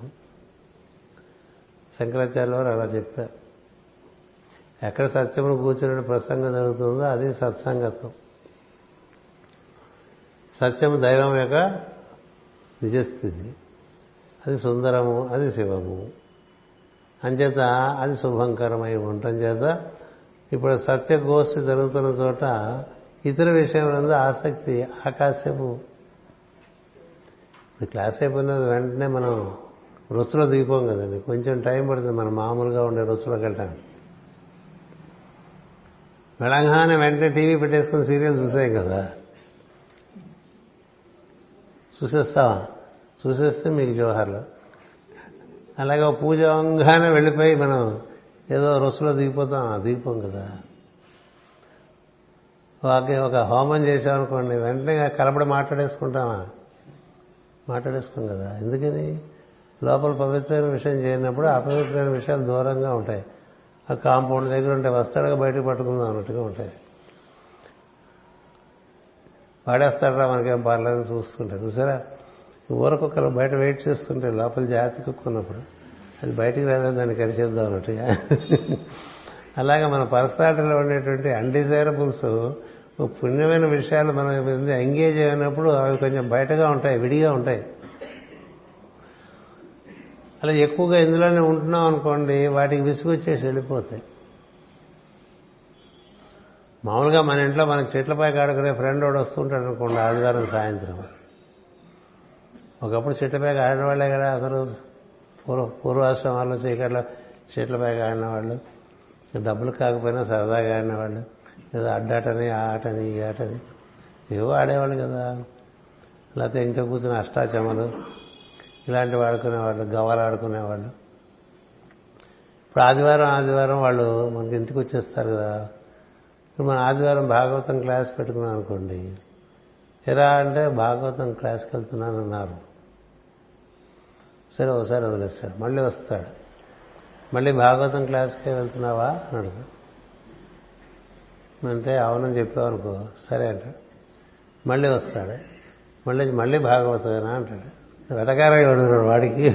శంకరాచార్య వారు అలా చెప్పారు ఎక్కడ సత్యమును కూర్చుని ప్రసంగం జరుగుతుందో అది సత్సంగత్వం సత్యము దైవం యొక్క నిజస్థితి అది సుందరము అది శివము అంచేత అది శుభంకరమై ఉండటం చేత ఇప్పుడు సత్య గోష్ఠి జరుగుతున్న చోట ఇతర విషయంలో ఆసక్తి ఆకాశము ఇప్పుడు క్లాస్ అయిపోయిన వెంటనే మనం రుచులో దిగిపోం కదండి కొంచెం టైం పడుతుంది మనం మామూలుగా ఉండే రుచులోకి వెళ్ళడానికి వెళ్ళంగానే వెంటనే టీవీ పెట్టేసుకుని సీరియల్ చూసాం కదా చూసేస్తావా చూసేస్తే మీకు జోహార్లు అలాగే ఒక పూజ వంగానే వెళ్ళిపోయి మనం ఏదో రుసులో దిగిపోతాం దిగిపోం కదా ఒక ఒక హోమం చేసామనుకోండి వెంటనే కలపడి మాట్లాడేసుకుంటామా మాట్లాడేసుకోం కదా ఎందుకని లోపల పవిత్రమైన విషయం చేయనప్పుడు అపవిత్రమైన విషయాలు దూరంగా ఉంటాయి ఆ కాంపౌండ్ దగ్గర ఉంటాయి వస్తాడుగా బయటకు పట్టుకుందాం అన్నట్టుగా ఉంటాయి వాడేస్తాడరా మనకేం పర్లేదు చూస్తుంటే చూసారా ఊరకొక్కరు బయట వెయిట్ చేస్తుంటే లోపల జాతి కుక్కున్నప్పుడు అది బయటికి రాదని దాన్ని కరిచేద్దాం అన్నట్టుగా అలాగే మన పర్సనాలిటీలో ఉండేటువంటి అన్డిజైరబుల్స్ పుణ్యమైన విషయాలు మనం ఎంగేజ్ అయినప్పుడు అవి కొంచెం బయటగా ఉంటాయి విడిగా ఉంటాయి అలా ఎక్కువగా ఇందులోనే ఉంటున్నాం అనుకోండి వాటికి విసుగొచ్చేసి వెళ్ళిపోతాయి మామూలుగా మన ఇంట్లో మన చెట్లపై ఆడుకునే ఫ్రెండ్ వాడు వస్తుంటాడు అనుకోండి ఆదివారం సాయంత్రం ఒకప్పుడు చెట్లపై ఆడేవాళ్లే కదా అసలు పూర్వ పూర్వాశ్రమాల్లో చీకట్లో చెట్లపై ఆడిన వాళ్ళు డబ్బులు కాకపోయినా సరదాగా ఆడినవాళ్ళు ఏదో అడ్డాటని ఆ ఆటని ఈ ఆటని ఏవో ఆడేవాళ్ళు కదా లేకపోతే ఇంట్లో కూర్చుని అష్టాచమలు ఇలాంటివి ఆడుకునేవాళ్ళు గవ్వలు ఆడుకునేవాళ్ళు ఇప్పుడు ఆదివారం ఆదివారం వాళ్ళు మనకి ఇంటికి వచ్చేస్తారు కదా ఇప్పుడు మన ఆదివారం భాగవతం క్లాస్ పెట్టుకున్నాం అనుకోండి ఎరా అంటే భాగవతం క్లాస్కి వెళ్తున్నాను అన్నారు సరే ఒకసారి వదిలేస్తాడు మళ్ళీ వస్తాడు మళ్ళీ భాగవతం క్లాస్కే వెళ్తున్నావా అని అడుగు అంటే అవునని చెప్పావు అనుకో సరే అంటాడు మళ్ళీ వస్తాడు మళ్ళీ మళ్ళీ భాగవతమేనా అంటాడు వెటకారం అడుగుతాడు వాడికి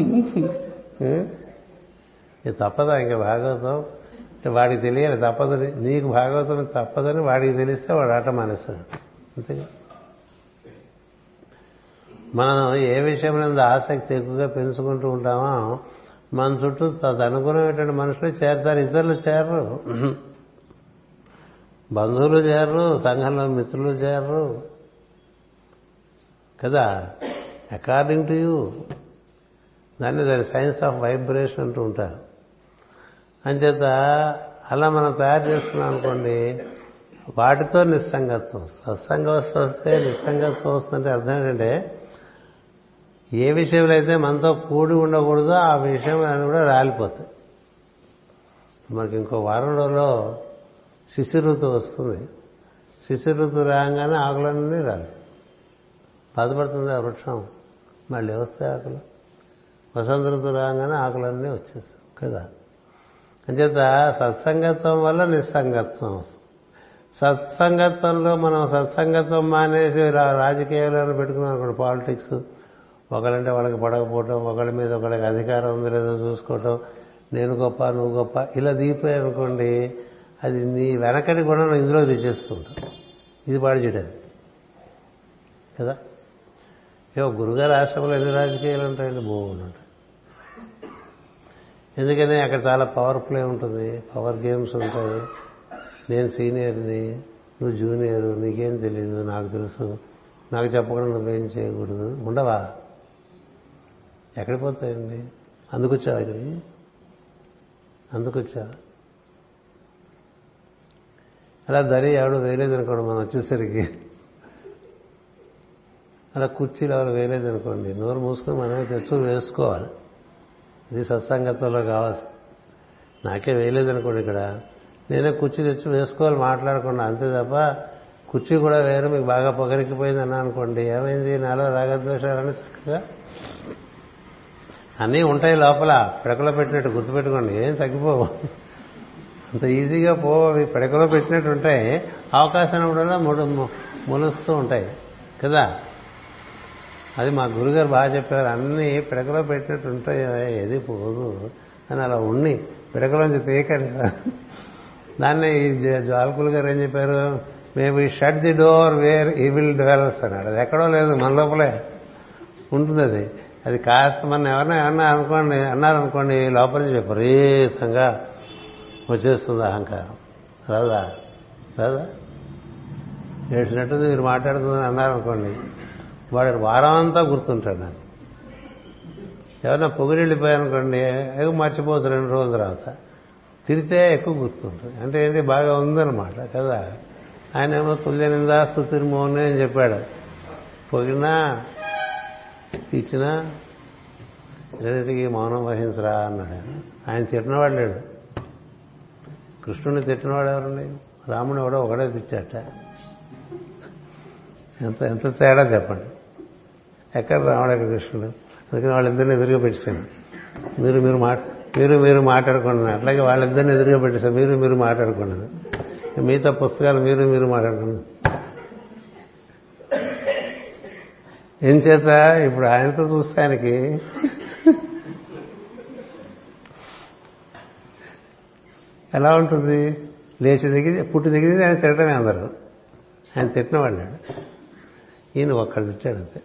ఇది తప్పదా ఇంకా భాగవతం అంటే వాడికి తెలియాలి తప్పదని నీకు భాగవతం తప్పదని వాడికి తెలిస్తే వాడు ఆట మానేస్తాడు అంతేగా మనం ఏ విషయం మీద ఆసక్తి ఎక్కువగా పెంచుకుంటూ ఉంటామో మన చుట్టూ తదనుగుణమైనటువంటి మనుషులు చేరతారు ఇతరులు చేరరు బంధువులు చేరరు సంఘంలో మిత్రులు చేరరు కదా అకార్డింగ్ టు యూ దాన్ని దాని సైన్స్ ఆఫ్ వైబ్రేషన్ అంటూ ఉంటారు అంచేత అలా మనం తయారు చేసుకున్నాం అనుకోండి వాటితో నిస్సంగత్వం సత్సంగం వస్తే నిస్సంగత్వం వస్తుంటే అర్థం ఏంటంటే ఏ విషయంలో అయితే మనతో కూడి ఉండకూడదో ఆ విషయం అని కూడా రాలిపోతాయి మనకి ఇంకో వారం రోజుల్లో శిశిర ఋతువు వస్తుంది శిశిర ఋతువు రాగానే ఆకులన్నీ రాలి బాధపడుతుంది ఆ వృక్షం మళ్ళీ వస్తాయి ఆకులు వసంత ఋతువు రాగానే ఆకులన్నీ వచ్చేస్తాయి కదా అంచేత సత్సంగత్వం వల్ల నిస్సంగత్వం వస్తుంది సత్సంగత్వంలో మనం సత్సంగత్వం మానేసి రాజకీయాలను పెట్టుకున్నాం అనుకోండి పాలిటిక్స్ ఒకళ్ళంటే వాళ్ళకి పడకపోవటం ఒకళ్ళ మీద ఒకళ్ళకి అధికారం ఉంది లేదో చూసుకోవటం నేను గొప్ప నువ్వు గొప్ప ఇలా దిగిపోయాయి అనుకోండి అది నీ వెనకటి గుణం ఇందులో తెచ్చేస్తుంటా ఇది పాడు చేయడానికి కదా ఏ గురుగారు ఆశ్రమంలో ఎన్ని రాజకీయాలు ఉంటాయండి భూములు ఉంటాయి ఎందుకని అక్కడ చాలా పవర్ ప్లే ఉంటుంది పవర్ గేమ్స్ ఉంటాయి నేను సీనియర్ని నువ్వు జూనియర్ నీకేం తెలియదు నాకు తెలుసు నాకు చెప్పకుండా నువ్వేం చేయకూడదు ఉండవా ఎక్కడికి పోతాయండి అందుకొచ్చావా ఇది అందుకొచ్చా అలా దరి ఎవడు వేయలేదనుకోండి మనం వచ్చేసరికి అలా కుర్చీలు ఎవరు వేయలేదనుకోండి నోరు మూసుకొని మనమే తెచ్చు వేసుకోవాలి ఇది సత్సంగత్వంలో కావాల్సి నాకే వేయలేదనుకోండి ఇక్కడ నేనే కుర్చీ తెచ్చి వేసుకోవాలి మాట్లాడకుండా అంతే తప్ప కుర్చీ కూడా వేరు మీకు బాగా పొగరికిపోయింది అన్నా అనుకోండి ఏమైంది నాలో రాగద్వేషాలని చక్కగా అన్నీ ఉంటాయి లోపల పిడకలో పెట్టినట్టు గుర్తుపెట్టుకోండి ఏం తగ్గిపోవు అంత ఈజీగా పో అవి పిడకలో పెట్టినట్టు ఉంటాయి అవకాశం కూడా ముడు ములుస్తూ ఉంటాయి కదా అది మా గురుగారు బాగా చెప్పారు అన్నీ పిడకలో పెట్టినట్టు ఉంటాయి ఏది పోదు అని అలా ఉన్ని పిడకలోంచి తీయకని దాన్ని జ్వాలకులు గారు ఏం చెప్పారు maybe shut the door where evil develops అన్నాడు అది ఎక్కడో లేదు మన లోపలే ఉంటుంది అది అది కాస్త మన ఎవరన్నా ఏమన్నా అనుకోండి అన్నారనుకోండి లోపల నుంచి విపరీతంగా వచ్చేస్తుంది అహంకారం రాదా రాదా ఏడ్చినట్టుంది మీరు మాట్లాడుతుందని అన్నారనుకోండి వాడు వారం అంతా గుర్తుంటాడు నాకు ఎవరన్నా పొగిరెళ్ళిపోయానుకోండి ఎక్కువ మర్చిపోతుంది రెండు రోజుల తర్వాత తిడితే ఎక్కువ గుర్తుంటుంది అంటే ఏంటి బాగా ఉందన్నమాట కదా ఆయన ఏమో తుల్యనిందా స్థుతిర్మోహన్ అని చెప్పాడు పొగినా తీర్చినా రెండింటికి మౌనం వహించరా అన్నాడు ఆయన తిట్టినవాడు లేడు కృష్ణుని తిట్టినవాడు ఎవరండి రాముని ఎవడో ఒకడే తిట్టాట ఎంత ఎంత తేడా చెప్పండి ఎక్కడ రాముడు ఎక్కడ కృష్ణుడు అందుకని వాళ్ళిద్దరిని ఎదురుగా పెట్టేశాను మీరు మీరు మాట మీరు మీరు మాట్లాడుకోండి అట్లాగే వాళ్ళిద్దరిని ఎదురుగా పెట్టేశారు మీరు మీరు మాట్లాడుకోండి మిగతా పుస్తకాలు మీరు మీరు మాట్లాడుకోండి ఏం చేత ఇప్పుడు ఆయనతో చూస్తే ఆయనకి ఎలా ఉంటుంది లేచి దిగి పుట్టి దిగింది ఆయన తిట్టడమే అందరూ ఆయన తిట్టిన వాళ్ళు ఈయన ఒక్కడు తిట్టాడు అంతే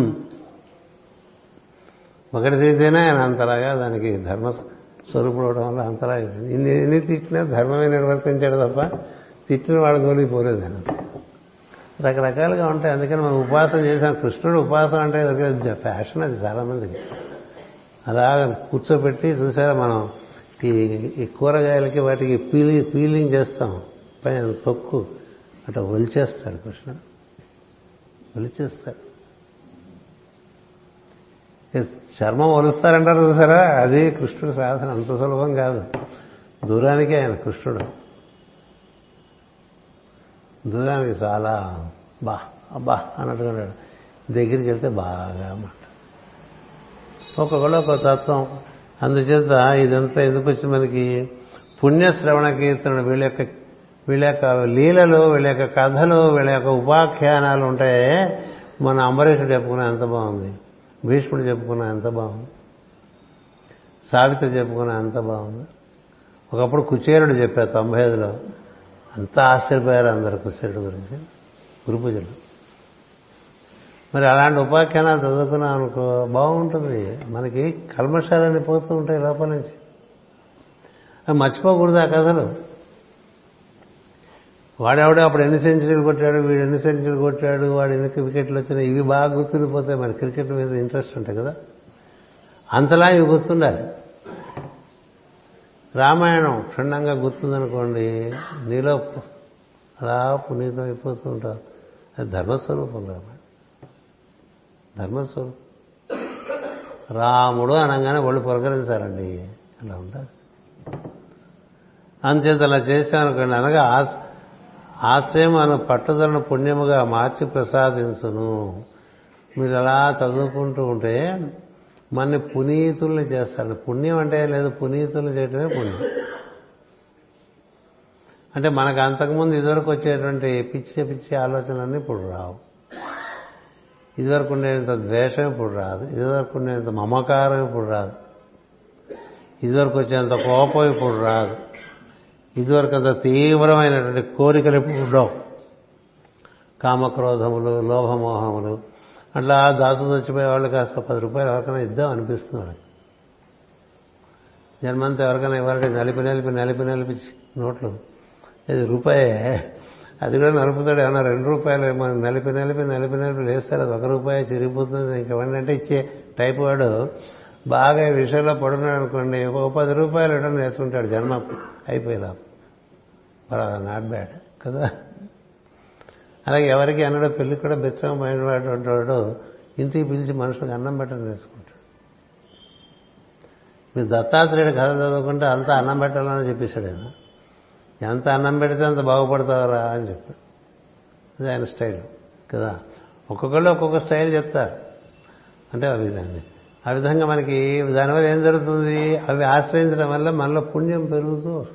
ఒకటి తిరిగితేనే ఆయన అంతలాగా దానికి ధర్మ స్వరూపుడు అవడం వల్ల అంతలా ఇన్ని ఎన్ని తిట్టినా ధర్మమే నిర్వర్తించాడు తప్ప తిట్టిన వాడు తోలిపోలేదు ఆయన రకరకాలుగా ఉంటాయి అందుకని మనం ఉపాసన చేసాం కృష్ణుడు ఉపాసన అంటే ఫ్యాషన్ అది చాలా మందికి అలా కూర్చోబెట్టి చూసారా మనం ఈ కూరగాయలకి వాటికి పీలి పీలింగ్ చేస్తాం పైన తొక్కు అట్లా ఒలిచేస్తాడు కృష్ణుడు ఒలిచేస్తాడు చర్మం ఒలుస్తారంటారు చూసారా అది కృష్ణుడు సాధన అంత సులభం కాదు దూరానికి ఆయన కృష్ణుడు దూరానికి చాలా బా అబ్బా అన్నట్టుగా ఉన్నాడు దగ్గరికి వెళ్తే బాగా మాట ఒక్కొక్కడు ఒక తత్వం అందుచేత ఇదంతా ఎందుకు వచ్చింది మనకి పుణ్యశ్రవణ కీర్తనలు వీళ్ళ యొక్క వీళ్ళ యొక్క లీలలు వీళ్ళ యొక్క కథలు వీళ్ళ యొక్క ఉపాఖ్యానాలు ఉంటాయి మన అంబరీషుడు చెప్పుకున్నా ఎంత బాగుంది భీష్ముడు చెప్పుకున్నా ఎంత బాగుంది సావిత్రి చెప్పుకున్నా ఎంత బాగుంది ఒకప్పుడు కుచేరుడు చెప్పారు తొంభై ఐదులో అంత ఆశ్చర్యపోయారు అందరు కుచేరుడు గురించి గురు పూజలు మరి అలాంటి ఉపాఖ్యానాలు చదువుకున్నాం అనుకో బాగుంటుంది మనకి కల్మషాలన్నీ పోతూ ఉంటాయి లోపల నుంచి అవి మర్చిపోకూడదు ఆ కథలు వాడెవడో అప్పుడు ఎన్ని సెంచరీలు కొట్టాడు వీడు ఎన్ని సెంచరీలు కొట్టాడు వాడు ఎన్ని వికెట్లు వచ్చినాయి ఇవి బాగా గుర్తుండిపోతాయి మన క్రికెట్ మీద ఇంట్రెస్ట్ ఉంటాయి కదా అంతలా ఇవి గుర్తుండాలి రామాయణం క్షుణ్ణంగా గుర్తుందనుకోండి నీలో అలా పునీతం అయిపోతూ ఉంటారు అది ధర్మస్వరూపం రామాయణం ధర్మస్వరూపం రాముడు అనగానే ఒళ్ళు పులకరించాలండి అలా ఉండాలి అంతేత అలా చేశామనుకోండి అనగా ఆశ్రయం అన్న పట్టుదలను పుణ్యముగా మార్చి ప్రసాదించును మీరు అలా చదువుకుంటూ ఉంటే మన పునీతుల్ని చేస్తాడు పుణ్యం అంటే లేదు పునీతుల్ని చేయటమే పుణ్యం అంటే మనకు అంతకుముందు ఇదివరకు వచ్చేటువంటి పిచ్చి పిచ్చి ఆలోచనలన్నీ ఇప్పుడు రావు ఇదివరకు ఉండేంత ద్వేషం ఇప్పుడు రాదు ఇదివరకు ఉండేంత మమకారం ఇప్పుడు రాదు ఇదివరకు వచ్చేంత కోపం ఇప్పుడు రాదు ఇదివరకు అంత తీవ్రమైనటువంటి కోరికలు ఇప్పుడు ఉండవు కామక్రోధములు లోభమోహములు అట్లా దాసు చచ్చిపోయే వాళ్ళు కాస్త పది రూపాయలు ఎవరికైనా ఇద్దాం అనిపిస్తుంది వాళ్ళకి జన్మంతా ఎవరికైనా ఇవ్వాలంటే నలిపి నలిపి నలిపి నలిపి నోట్లు ఇది రూపాయే అది కూడా నలుపుతాడు ఏమన్నా రెండు రూపాయలు ఏమో నలిపి నలిపి నలిపి నలిపి లేస్తారు అది ఒక రూపాయి చిరిగిపోతుంది ఇంకెవరిని అంటే ఇచ్చే టైప్ వాడు బాగా ఈ విషయంలో పడున్నాడు అనుకోండి ఒక పది రూపాయలు ఇవ్వడం నేర్చుకుంటాడు జన్మ అయిపోయేలా నాట్ బ్యాడ్ కదా అలాగే ఎవరికి అన్నడో పెళ్లి కూడా బెచ్చం పోయినటువంటి వాడు ఇంటికి పిలిచి మనుషులకు అన్నం పెట్టడం నేర్చుకుంటాడు మీరు దత్తాత్రేయుడు కథ చదువుకుంటే అంత అన్నం పెట్టాలని చెప్పేశాడు ఆయన ఎంత అన్నం పెడితే అంత బాగుపడతావరా అని చెప్పాడు అది ఆయన స్టైల్ కదా ఒక్కొక్కళ్ళు ఒక్కొక్క స్టైల్ చెప్తారు అంటే ఆ విధంగా ఆ విధంగా మనకి దానివల్ల ఏం జరుగుతుంది అవి ఆశ్రయించడం వల్ల మనలో పుణ్యం పెరుగుతూ వస్తుంది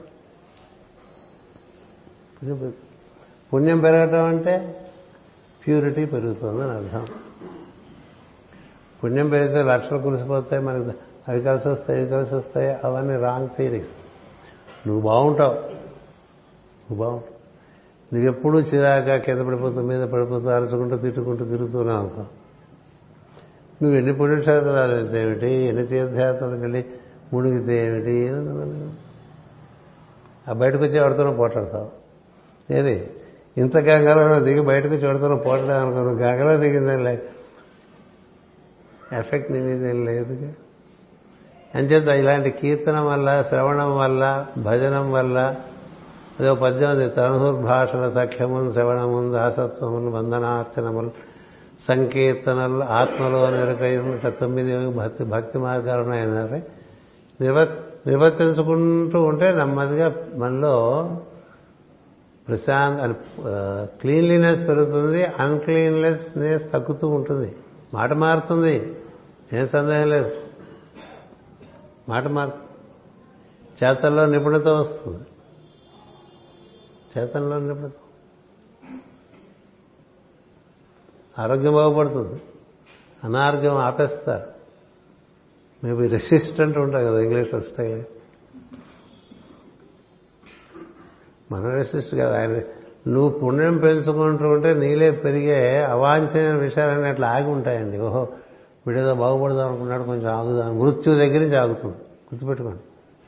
పుణ్యం పెరగటం అంటే ప్యూరిటీ పెరుగుతుంది అని అర్థం పుణ్యం పెరిగితే లక్షలు కురిసిపోతాయి మనకి అవి కలిసి వస్తాయి ఇవి కలిసి వస్తాయి అవన్నీ రాంగ్ థియరీస్ నువ్వు బాగుంటావు నువ్వు బాగుంటావు నువ్వెప్పుడూ చిరాగా కింద పడిపోతూ మీద పడిపోతూ అరచుకుంటూ తిట్టుకుంటూ తిరుగుతున్నావు అనుకో నువ్వు ఎన్ని పుణ్యక్షేత్రాలు వెళ్తే ఏమిటి ఎన్ని తీర్థయాత్రలకు వెళ్ళి మునిగితే ఏమిటి ఆ బయటకు వచ్చి ఎవరితోనో పోటాడతావు ఏది ఇంత గంగలో దిగి బయటకు చూడతాను పోటడం అనుకోను గంగలో దిగిందని లే ఎఫెక్ట్ నీ మీద ఏం లేదుగా అంచేత ఇలాంటి కీర్తనం వల్ల శ్రవణం వల్ల భజనం వల్ల అదో పద్యం తనుర్భాషల సఖ్యములు శ్రవణములు దాసత్వములు వందనార్చనములు సంకీర్తనలు ఆత్మలో నిరకైన తొమ్మిది భక్తి భక్తి మార్గాలు ఉన్నాయన్నారు నిర్వ నిర్వర్తించుకుంటూ ఉంటే నెమ్మదిగా మనలో ప్రశాంత్ క్లీన్లీనెస్ పెరుగుతుంది అన్క్లీన్లెస్నెస్ తగ్గుతూ ఉంటుంది మాట మారుతుంది ఏం సందేహం లేదు మాట మారు చేతల్లో నిపుణత వస్తుంది చేతల్లో నిపుణత ఆరోగ్యం బాగుపడుతుంది అనారోగ్యం ఆపేస్తారు మేబీ రెసిస్టెంట్ ఉంటాయి కదా ఇంగ్లీష్లో స్టైల్ మన రెసిస్ట్ కదా ఆయన నువ్వు పుణ్యం పెంచుకుంటూ ఉంటే నీలే పెరిగే అవాంఛనీయ విషయాలన్నీ అట్లా ఆగి ఉంటాయండి ఓహో వీడేదో బాగుపడదాం అనుకున్నాడు కొంచెం ఆగుదాం మృత్యు దగ్గర నుంచి ఆగుతుంది గుర్తుపెట్టుకోండి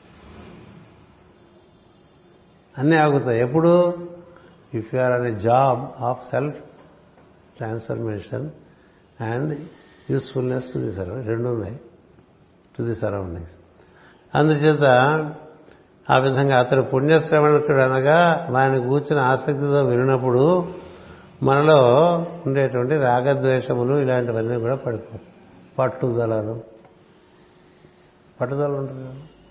అన్నీ ఆగుతాయి ఎప్పుడు if you are on job of self transformation and usefulness to the surrounding రెండు ఉన్నాయి టు ది సరౌండింగ్స్ అందుచేత ఆ విధంగా అతడు పుణ్యశ్రవణకుడు అనగా వారిని కూర్చుని ఆసక్తితో వినినప్పుడు మనలో ఉండేటువంటి రాగద్వేషములు ఇలాంటివన్నీ కూడా పడిపోతాయి పట్టుదలలు పట్టుదల ఉంటుంది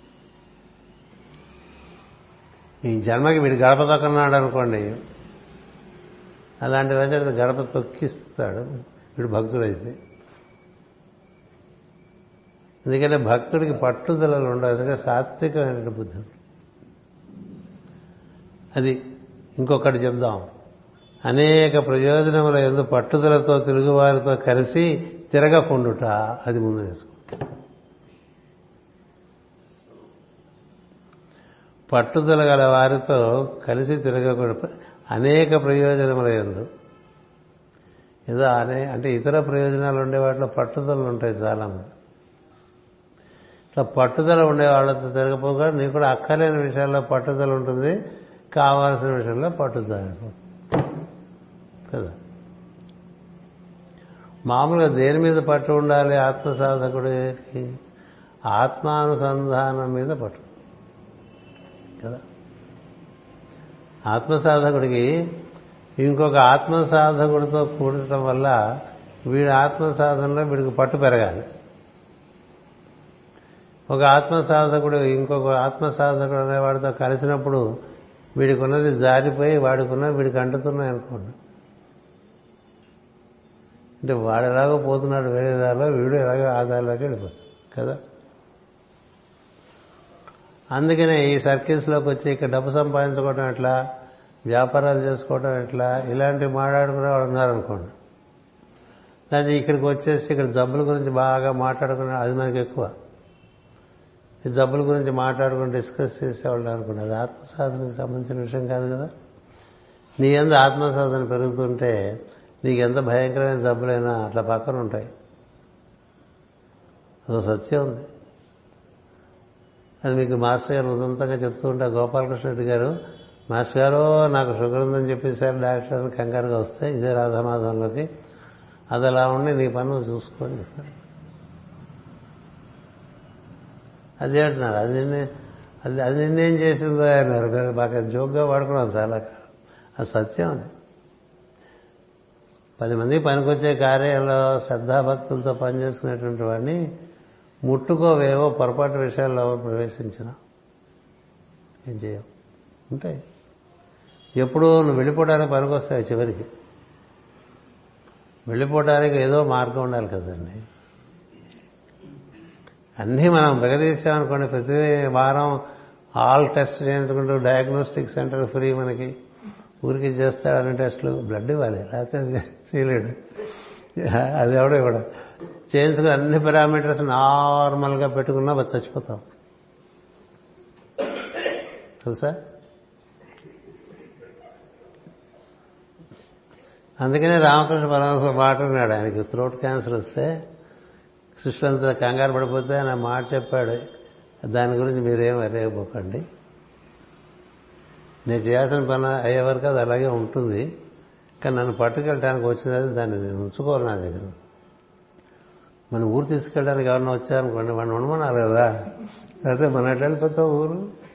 ఈ జన్మకి వీడు గడప తొక్కన్నాడు అనుకోండి అలాంటి రోజు గడప తొక్కిస్తాడు వీడు భక్తుడైతే ఎందుకంటే భక్తుడికి పట్టుదలలు ఉండవు ఎందుకంటే సాత్వికమైన బుద్ధి అది ఇంకొకటి చెప్దాం అనేక ప్రయోజనముల ఎందు పట్టుదలతో తిరుగువారితో కలిసి తిరగకుండుట అది ముందు నేర్చుకో పట్టుదల గల వారితో కలిసి తిరగకుండా అనేక ప్రయోజనముల ఎందు ఏదో అనే అంటే ఇతర ప్రయోజనాలు ఉండే వాటిలో పట్టుదలలు ఉంటాయి చాలా మంది ఇట్లా పట్టుదల ఉండే వాళ్ళతో తిరగపోగా నీకు కూడా అక్కర్లేని విషయాల్లో పట్టుదల ఉంటుంది కావాల్సిన విషయంలో పట్టుదల కదా మామూలుగా దేని మీద పట్టు ఉండాలి ఆత్మ సాధకుడికి ఆత్మానుసంధానం మీద పట్టు కదా ఆత్మ సాధకుడికి ఇంకొక ఆత్మ సాధకుడితో కూడటం వల్ల వీడి ఆత్మ సాధనలో వీడికి పట్టు పెరగాలి ఒక ఆత్మ సాధకుడు ఇంకొక ఆత్మ సాధకుడు అనేవాడితో కలిసినప్పుడు వీడికి ఉన్నది జారిపోయి వాడికి ఉన్నది వీడికి అంటుతున్నాయి అనుకోండి అంటే వాడు ఎలాగో పోతున్నాడు వేరే దారిలో వీడు ఎలాగో ఆ దారిలోకి వెళ్ళిపోతాడు కదా అందుకనే ఈ సర్కిల్స్లోకి వచ్చి ఇక్కడ డబ్బు సంపాదించుకోవడం ఎట్లా వ్యాపారాలు చేసుకోవడం ఎట్లా ఇలాంటివి మాట్లాడుకునే వాళ్ళు ఉన్నారనుకోండి అది ఇక్కడికి వచ్చేసి ఇక్కడ జబ్బుల గురించి బాగా మాట్లాడుకునే అది మనకి ఎక్కువ ఈ జబ్బుల గురించి మాట్లాడుకుని డిస్కస్ చేసేవాళ్ళు అనుకోండి అది ఆత్మసాధనకు సంబంధించిన విషయం కాదు కదా నీ ఎందు ఆత్మసాధన పెరుగుతుంటే నీకు ఎంత భయంకరమైన జబ్బులైనా అట్లా పక్కన ఉంటాయి అదో సత్యం ఉంది అది మీకు మాస్టర్ గారు ఉదంతంగా చెప్తూ ఉంటా గోపాలకృష్ణ రెడ్డి గారు మాస్టర్ గారు నాకు షుగర్ ఉందని చెప్పేసారు డాక్టర్ కంగారుగా వస్తే ఇదే రాధామాధంలోకి అది అలా ఉండి నీ పని నువ్వు చూసుకొని చెప్పారు అదే అంటున్నారు అది నిన్నే అది అది నిన్నేం చేసిందో అన్నారు బాగా జోక్గా వాడుకున్నాం చాలా అది సత్యం అది పది మంది పనికొచ్చే కార్యాలలో శ్రద్ధాభక్తులతో పనిచేసుకునేటువంటి వాడిని ముట్టుకోవేవో పొరపాటు విషయాల్లో ప్రవేశించిన ఏం చేయవు ఉంటాయి ఎప్పుడూ నువ్వు వెళ్ళిపోవడానికి పనికొస్తాయి చివరికి వెళ్ళిపోవడానికి ఏదో మార్గం ఉండాలి కదండి అన్నీ మనం బిగదీసామనుకోండి ప్రతి వారం ఆల్ టెస్ట్ చేయించుకుంటూ డయాగ్నోస్టిక్ సెంటర్ ఫ్రీ మనకి ఊరికి చేస్తాడని టెస్టులు బ్లడ్ ఇవ్వాలి లేకపోతే చేయలేడు అది ఎవడో ఇవ్వడం చేయించుకుని అన్ని పారామీటర్స్ నార్మల్గా పెట్టుకున్నా చచ్చిపోతాం తెలుసా అందుకనే రామకృష్ణ పరమహంస మాట ఉన్నాడు ఆయనకి థ్రోట్ క్యాన్సర్ వస్తే శిష్యులంతా కంగారు పడిపోతే ఆయన మాట చెప్పాడు దాని గురించి మీరేం అరేయబోకండి నేను చేయాల్సిన పని అయ్యే వరకు అది అలాగే ఉంటుంది కానీ నన్ను పట్టుకెళ్ళడానికి వచ్చినది దాన్ని నేను ఉంచుకోవాలి నా దగ్గర మన ఊరు తీసుకెళ్ళడానికి ఎవరన్నా వచ్చారనుకోండి మనం ఉండమన్నారు కదా అయితే మన ఎట్లా వెళ్ళిపోతాం ఊరు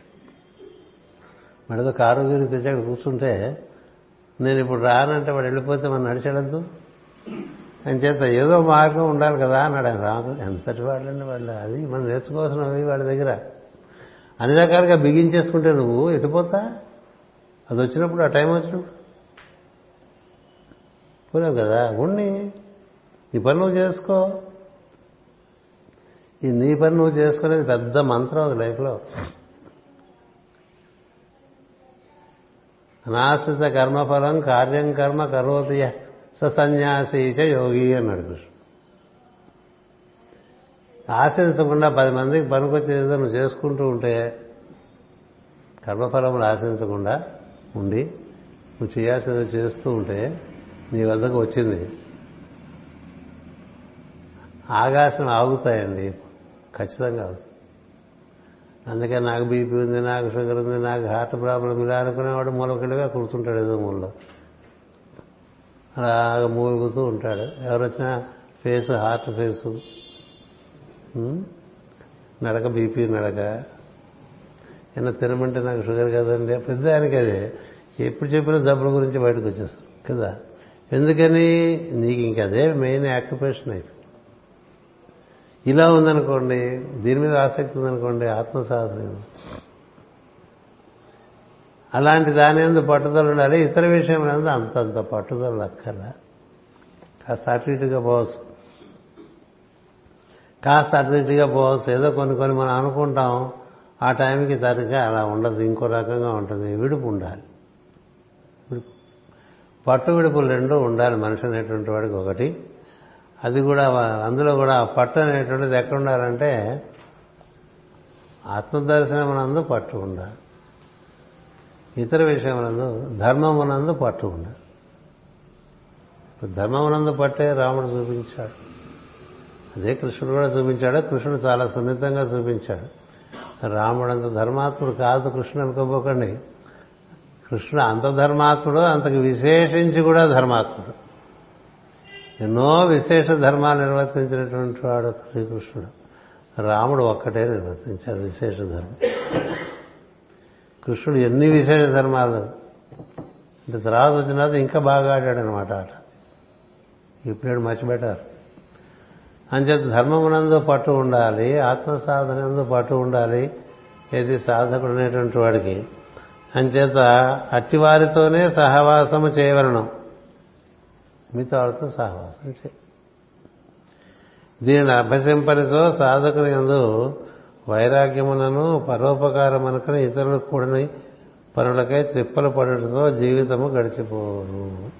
మనతో కారు వీరు తెచ్చి అక్కడ కూర్చుంటే నేను ఇప్పుడు రానంటే వాడు వెళ్ళిపోతే మనం నడిచెడద్దు అని చేత ఏదో మార్గం ఉండాలి కదా అన్నాడు ఆయన రాము ఎంతటి వాళ్ళండి వాళ్ళు అది మనం నేర్చుకోవాల్సినవి వాళ్ళ దగ్గర అన్ని రకాలుగా బిగించేసుకుంటే నువ్వు ఎటుపోతా అది వచ్చినప్పుడు ఆ టైం వచ్చినప్పుడు పోలేవు కదా ఉండి నీ పని నువ్వు చేసుకో ఈ నీ పని నువ్వు చేసుకునేది పెద్ద మంత్రం అది లైఫ్లో అనాశ్రిత కర్మఫలం కార్యం కర్మ కరోతి సన్యాసీచ యోగి అన్నాడు కృష్ణ ఆశించకుండా పది మందికి పనికొచ్చేదో నువ్వు చేసుకుంటూ ఉంటే కర్మఫలములు ఆశించకుండా ఉండి నువ్వు చేయాల్సింది చేస్తూ ఉంటే నీ వద్దకు వచ్చింది ఆకాశం ఆగుతాయండి ఖచ్చితంగా ఆగుతాయి అందుకే నాకు బీపీ ఉంది నాకు షుగర్ ఉంది నాకు హార్ట్ ప్రాబ్లం ఇలా అనుకునేవాడు మూలకెళ్ళిగా కూర్చుంటాడు ఏదో మూలలో అలాగ మూలుగుతూ ఉంటాడు ఎవరు వచ్చినా ఫేస్ హార్ట్ ఫేసు నడక బీపీ నడక ఏమన్నా తినమంటే నాకు షుగర్ కదండి పెద్దానికి అదే ఎప్పుడు చెప్పినా జబ్బుల గురించి బయటకు వచ్చేస్తాం కదా ఎందుకని నీకు ఇంక అదే మెయిన్ యాక్యుపేషన్ అయిపోయింది ఇలా ఉందనుకోండి దీని మీద ఆసక్తి ఉందనుకోండి ఆత్మ సాధన అలాంటి దాని ఎందు పట్టుదల ఉండాలి ఇతర విషయం ఎందు అంతంత పట్టుదల అక్కర్ల కాస్త అటు ఇటుగా పోవచ్చు కాస్త అటు ఇటుగా పోవచ్చు ఏదో కొన్ని కొన్ని మనం అనుకుంటాం ఆ టైంకి తరగా అలా ఉండదు ఇంకో రకంగా ఉంటుంది విడుపు ఉండాలి విడుపు పట్టు విడుపులు రెండూ ఉండాలి మనిషి అనేటువంటి వాడికి ఒకటి అది కూడా అందులో కూడా పట్టు అనేటువంటిది ఎక్కడ ఉండాలంటే ఆత్మదర్శనమునందు పట్టు ఉండాలి ఇతర విషయములందు ధర్మమునందు పట్టు ఉండాలి ధర్మమునందు పట్టే రాముడు చూపించాడు అదే కృష్ణుడు కూడా చూపించాడు కృష్ణుడు చాలా సున్నితంగా చూపించాడు రాముడంత ధర్మాత్ముడు కాదు కృష్ణుడు అనుకోపోకండి కృష్ణుడు అంత ధర్మాత్ముడు అంతకు విశేషించి కూడా ధర్మాత్ముడు ఎన్నో విశేష ధర్మాలు నిర్వర్తించినటువంటి వాడు శ్రీకృష్ణుడు రాముడు ఒక్కటే నిర్వర్తించాడు విశేష ధర్మం కృష్ణుడు ఎన్ని విశేష ధర్మాలు అంటే తర్వాత వచ్చిన తర్వాత ఇంకా బాగా ఆడాడు అనమాట ఆట ఇప్పుడు మచ్ బెటర్ అంచేత ధర్మమునందు పట్టు ఉండాలి ఆత్మ సాధనందు పట్టు ఉండాలి ఏది సాధకుడు అనేటువంటి వాడికి అంచేత అట్టివారితోనే సహవాసము చేయవలను మీతో వాడితో సహవాసం చేయ దీనిని అభ్యసింపనితో సాధకుని ఎందు వైరాగ్యమునను పరోపకారమనుకుని ఇతరులు కూడని పనులకై త్రిప్పలు పడటంతో జీవితము గడిచిపోను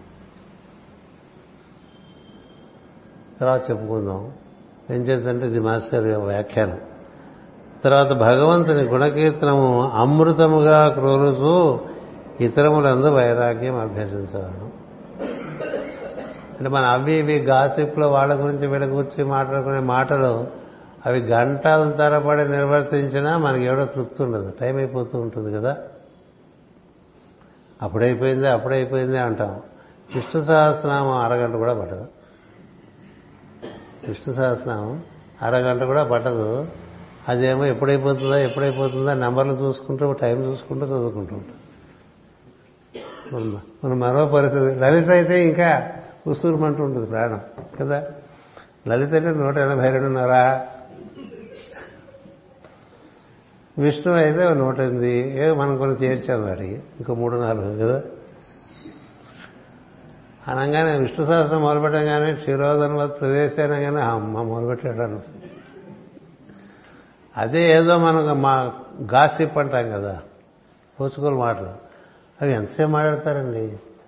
తర్వాత చెప్పుకుందాం ఏం చేద్దంటే ఇది మాస్టర్ వ్యాఖ్యానం తర్వాత భగవంతుని గుణకీర్తనము అమృతముగా క్రోలుతూ ఇతరములందు వైరాగ్యం అభ్యసించగలను అంటే మన అవి ఇవి గాసిప్లో వాళ్ళ గురించి వీళ్ళ గురించి మాట్లాడుకునే మాటలు అవి గంటల తరబడి నిర్వర్తించినా మనకి ఎవడో తృప్తి ఉండదు టైం అయిపోతూ ఉంటుంది కదా అప్పుడైపోయింది అప్పుడైపోయింది అంటాం విష్ణు సహస్రనామం అరగంట కూడా పట్టదు విష్ణు సహస్రనామం అరగంట కూడా పట్టదు అదేమో ఎప్పుడైపోతుందా ఎప్పుడైపోతుందా నెంబర్లు చూసుకుంటూ టైం చూసుకుంటూ చదువుకుంటూ ఉంటాం మన మరో పరిస్థితి లలిత అయితే ఇంకా ఉసూరుమంటూ ఉంటుంది ప్రాణం కదా లలిత అంటే నూట ఎనభై రెండున్నర విష్ణు అయితే నూట ఎనిమిది ఏదో మనం కొన్ని చేర్చాం వాటికి ఇంకో మూడు నాలుగు కదా అనగానే విష్ణు సహస్రం మొదలుపెట్టగానే క్షీరోదన ప్రదేశానగానే అమ్మ మొదలుపెట్టాడు అదే ఏదో మనకు మా గాసిప్ అంటాం కదా పోచుకోలు మాటలు అవి ఎంతసేపు మాట్లాడతారండి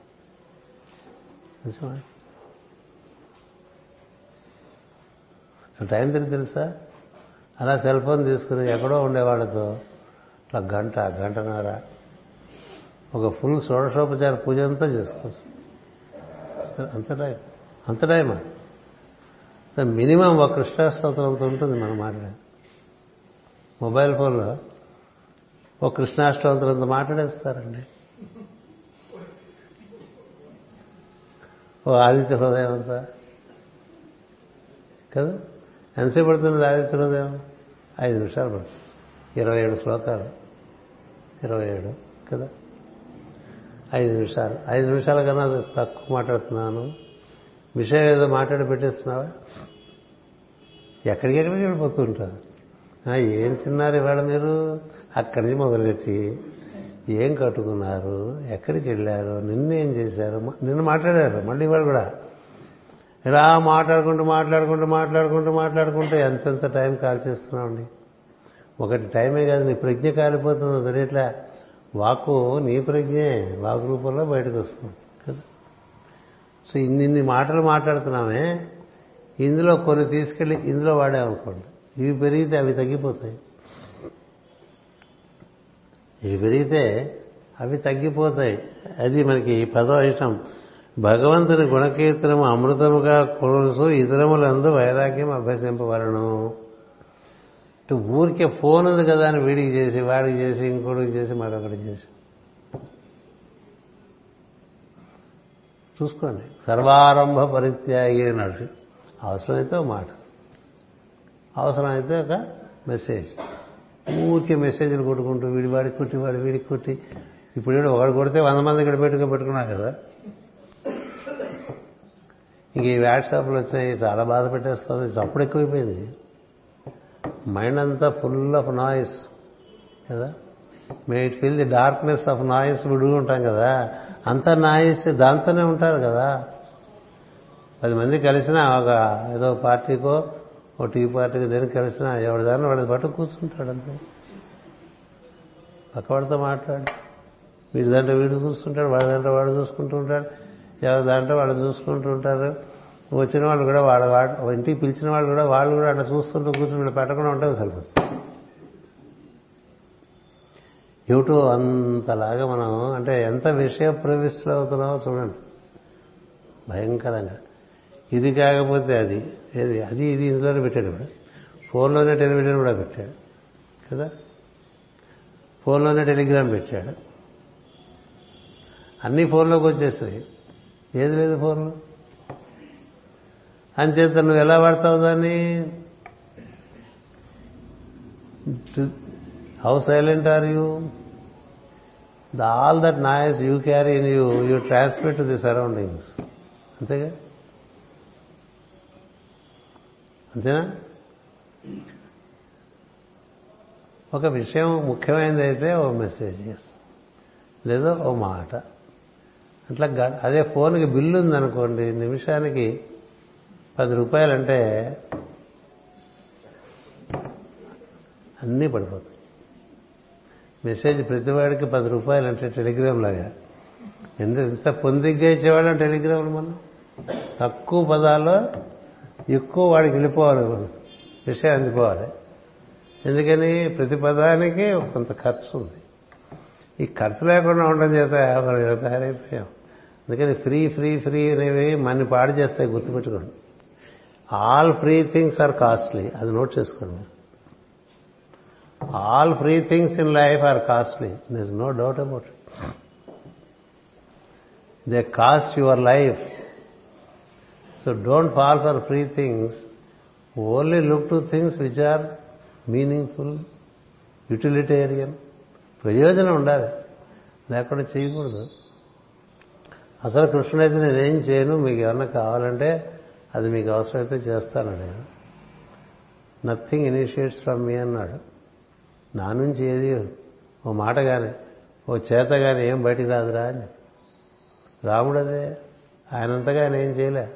టైం తిరిగి తెలుసా అలా సెల్ ఫోన్ తీసుకుని ఎక్కడో ఉండేవాళ్ళతో అట్లా గంట గంటన్నర ఒక ఫుల్ షోడశోపచార పూజ అంతా చేసుకోవచ్చు అంత టైం అంత టైం అది మినిమం ఒక కృష్ణాష్టోత్తరంతో ఉంటుంది మనం మాట్లాడేది మొబైల్ ఫోన్లో ఒక కృష్ణాష్టోత్తరంతో మాట్లాడేస్తారండి ఓ ఆదిత్య హృదయం అంతా కదా ఎంతసేపు పడుతుంది ఆదిత్య హృదయం ఐదు నిమిషాలు పడుతుంది ఇరవై ఏడు శ్లోకాలు ఇరవై ఏడు కదా ఐదు నిమిషాలు ఐదు నిమిషాల కన్నా తక్కువ మాట్లాడుతున్నాను విషయం ఏదో మాట్లాడి పెట్టేస్తున్నావా ఎక్కడికెక్కడికి వెళ్ళిపోతుంటారు ఏం తిన్నారు ఇవాళ మీరు అక్కడి నుంచి మొదలుపెట్టి ఏం కట్టుకున్నారు ఎక్కడికి వెళ్ళారు నిన్నేం చేశారు నిన్ను మాట్లాడారు మళ్ళీ ఇవాళ కూడా ఇలా మాట్లాడుకుంటూ మాట్లాడుకుంటూ మాట్లాడుకుంటూ మాట్లాడుకుంటూ ఎంతెంత టైం కాల్ చేస్తున్నామండి ఒకటి టైమే కాదు నీ ప్రజ్ఞ కాలిపోతుంది తెలియట్లా వాకు నీ ప్రజ్ఞే వాకు రూపంలో బయటకు వస్తుంది కదా సో ఇన్నిన్ని మాటలు మాట్లాడుతున్నామే ఇందులో కొన్ని తీసుకెళ్ళి ఇందులో వాడామనుకోండి ఇవి పెరిగితే అవి తగ్గిపోతాయి ఇవి పెరిగితే అవి తగ్గిపోతాయి అది మనకి పదో ఇష్టం భగవంతుని గుణకీర్తనము అమృతముగా కొలుసు ఇతరములందు వైరాగ్యం అభ్యసింపవలను ఇటు ఊరికే ఫోన్ ఉంది కదా అని వీడికి చేసి వాడికి చేసి ఇంకోటికి చేసి మరొకటి చేసి చూసుకోండి సర్వారంభ పరిత్యాగి నడు అవసరమైతే ఒక మాట అవసరమైతే ఒక మెసేజ్ ఊరికే మెసేజ్లు కొట్టుకుంటూ వీడి వాడికి కొట్టి వాడి వీడికి కొట్టి ఇప్పుడు వీడు ఒకడు కొడితే వంద మంది ఇక్కడ పెట్టుకుని పెట్టుకున్నాం కదా ఇంక ఈ వాట్సాప్లు వచ్చినాయి చాలా బాధ పెట్టేస్తుంది చప్పుడు ఎక్కువైపోయింది మైండ్ అంతా ఫుల్ ఆఫ్ నాయిస్ కదా may it feel the darkness of noise విడుగుంటాం కదా అంత నాయిస్ దాంతోనే ఉంటారు కదా పది మంది కలిసినా ఒక ఏదో పార్టీకో ఓ టీ పార్టీకి దేనికి కలిసినా ఎవరి దాన్ని వాడి పట్టు కూర్చుంటాడు అంతే పక్కవాడితో మాట్లాడు వీడి దాంట్లో వీడు చూస్తుంటాడు వాడి దాంట్లో వాడు చూసుకుంటూ ఉంటాడు ఎవరి దాంట్లో వాళ్ళు చూసుకుంటూ ఉంటారు వచ్చిన వాళ్ళు కూడా వాళ్ళ వాడు ఇంటికి పిలిచిన వాళ్ళు కూడా వాళ్ళు కూడా అట్లా చూస్తుంటూ కూర్చుని వీళ్ళు పెట్టకుండా ఉంటే సరిపోతుంది ఏమిటో అంతలాగా మనం అంటే ఎంత విషయ ప్రవిష్టులు అవుతున్నామో చూడండి భయంకరంగా ఇది కాకపోతే అది ఏది అది ఇది ఇందులోనే పెట్టాడు ఇప్పుడు ఫోన్లోనే టెలివిజన్ కూడా పెట్టాడు కదా ఫోన్లోనే టెలిగ్రామ్ పెట్టాడు అన్ని ఫోన్లోకి వచ్చేసాయి ఏది లేదు ఫోన్లో అంచేత నువ్వు ఎలా వాడతావు దాన్ని how silent are you the all that noise you carry in you you transmit to the surroundings అంతేగా అంతేనా ఒక విషయం ముఖ్యమైనది అయితే ఓ మెసేజ్ లేదో ఓ మాట అట్లా అదే ఫోన్కి బిల్లు ఉందనుకోండి నిమిషానికి పది రూపాయలంటే అన్నీ పడిపోతాయి మెసేజ్ ప్రతివాడికి పది రూపాయలు అంటే టెలిగ్రామ్ లాగా ఎంత ఎంత పొందిగ్గా ఇచ్చేవాళ్ళం టెలిగ్రామ్లు మనం తక్కువ పదాల్లో ఎక్కువ వాడికి వెళ్ళిపోవాలి విషయం అందిపోవాలి ఎందుకని ప్రతి పదానికి కొంత ఖర్చు ఉంది ఈ ఖర్చు లేకుండా ఉండడం చేత తయారైపోయాం అందుకని ఫ్రీ ఫ్రీ ఫ్రీ అనేవి మన పాడు చేస్తాయి గుర్తుపెట్టుకోండి all free things are costly అది నోట్ చేసుకోండి all free things in life are costly this no doubt about it they cost your life so don't fall for free things only look to things which are meaningful utilitarian ప్రయోజనం ఉండాలి లేకుండా చేయకూడదు అసలు కృష్ణుడైతే నేనేం చేయను మీకు ఏమన్నా కావాలంటే అది మీకు అవసరమైతే చేస్తాను నేను నథింగ్ ఇనిషియేట్స్ ఫ్రమ్ మీ అన్నాడు నా నుంచి ఏది ఓ మాట కానీ ఓ చేత కానీ ఏం బయటికి రాదురా అని రాముడు అదే ఆయనంతగా ఆయన ఏం చేయలే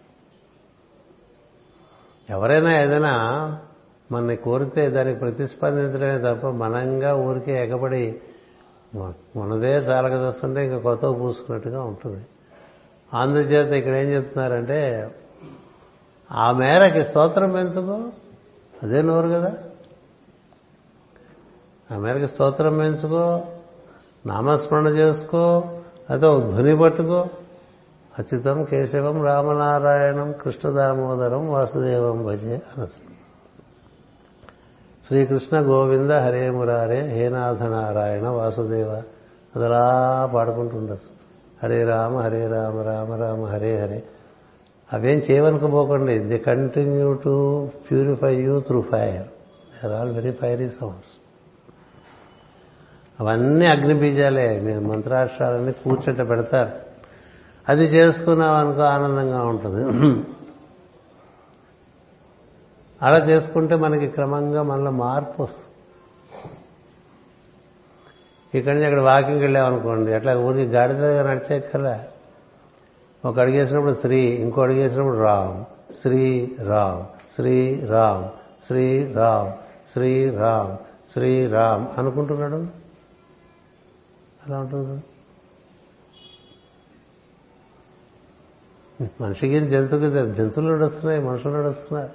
ఎవరైనా ఏదైనా మనని కోరితే దానికి ప్రతిస్పందించడమే తప్ప మనంగా ఊరికే ఎగబడి మనదే చాలకదొస్తుంటే ఇంకా కొత్త పూసుకున్నట్టుగా ఉంటుంది అందుచేత ఇక్కడ ఏం చెప్తున్నారంటే ఆ మేరకి స్తోత్రం పెంచుకో అదే నోరు కదా ఆ మేరకి స్తోత్రం పెంచుకో నామస్మరణ చేసుకో అదో ధ్వని పట్టుకో అచ్యుతం కేశవం రామనారాయణం కృష్ణదామోదరం వాసుదేవం భజే అనసు శ్రీకృష్ణ గోవింద హరే మురారే హేనాథ నారాయణ వాసుదేవ అదలా పాడుకుంటుండొచ్చు హరే రామ హరే రామ రామ రామ హరే హరే అవేం చేయవనుకోపోకండి the continue to purify you through fire they are all very fiery sounds అవన్నీ అగ్ని బీజాలే మీరు మంత్రాక్షరాలన్నీ కూర్చుంటే పెడతారు అది చేసుకున్నాం అనుకో ఆనందంగా ఉంటుంది అలా చేసుకుంటే మనకి క్రమంగా మనలో మార్పు వస్తుంది ఇక్కడి నుంచి అక్కడ వాకింగ్కి వెళ్ళామనుకోండి అట్లా ఊరికి గాడిదగా నడిచేక్కలే ఒక అడిగేసినప్పుడు శ్రీ ఇంకో అడిగేసినప్పుడు రామ్ శ్రీ రామ్ శ్రీ రామ్ శ్రీ రామ్ శ్రీ రామ్ శ్రీ రామ్ అనుకుంటున్నాడు అలా ఉంటుంది మనిషికి జంతువుకి జంతువులు నడుస్తున్నాయి మనుషులు నడుస్తున్నారు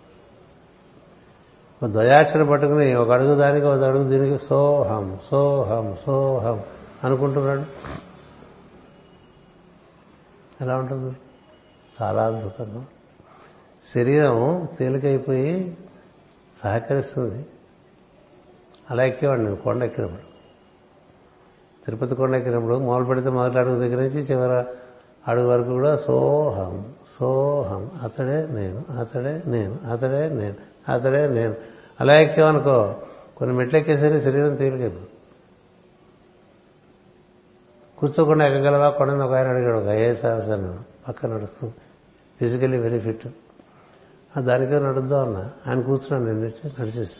ఒక ద్వయాక్షరం పట్టుకుని ఒక అడుగు దానికి ఒక అడుగు దీనికి సోహం సోహం సోహం అనుకుంటున్నాడు ఎలా ఉంటుంది చాలా అద్భుతంగా శరీరం తేలికైపోయి సహకరిస్తుంది అలా ఎక్కేవాడు నేను కొండ ఎక్కినప్పుడు తిరుపతి కొండ ఎక్కినప్పుడు మొదలు పెడితే మొదటి అడుగు దగ్గర నుంచి చివరి అడుగు వరకు కూడా సోహం సోహం అతడే నేను అతడే నేను అతడే నేను అతడే నేను అలా ఎక్కామనుకో కొన్ని మెట్లు ఎక్కేసరికి శరీరం తేలికైపోతుంది కూర్చోకుండా ఎక్కగలవా కొండని ఒక ఆయన అడిగాడు ఒక ఐఏఎస్ ఆఫీసర్ పక్కన నడుస్తుంది ఫిజికల్లీ వెరీ ఫిట్ దానికే నడుద్దాం అన్న ఆయన కూర్చున్నాను నేను నడిచేసి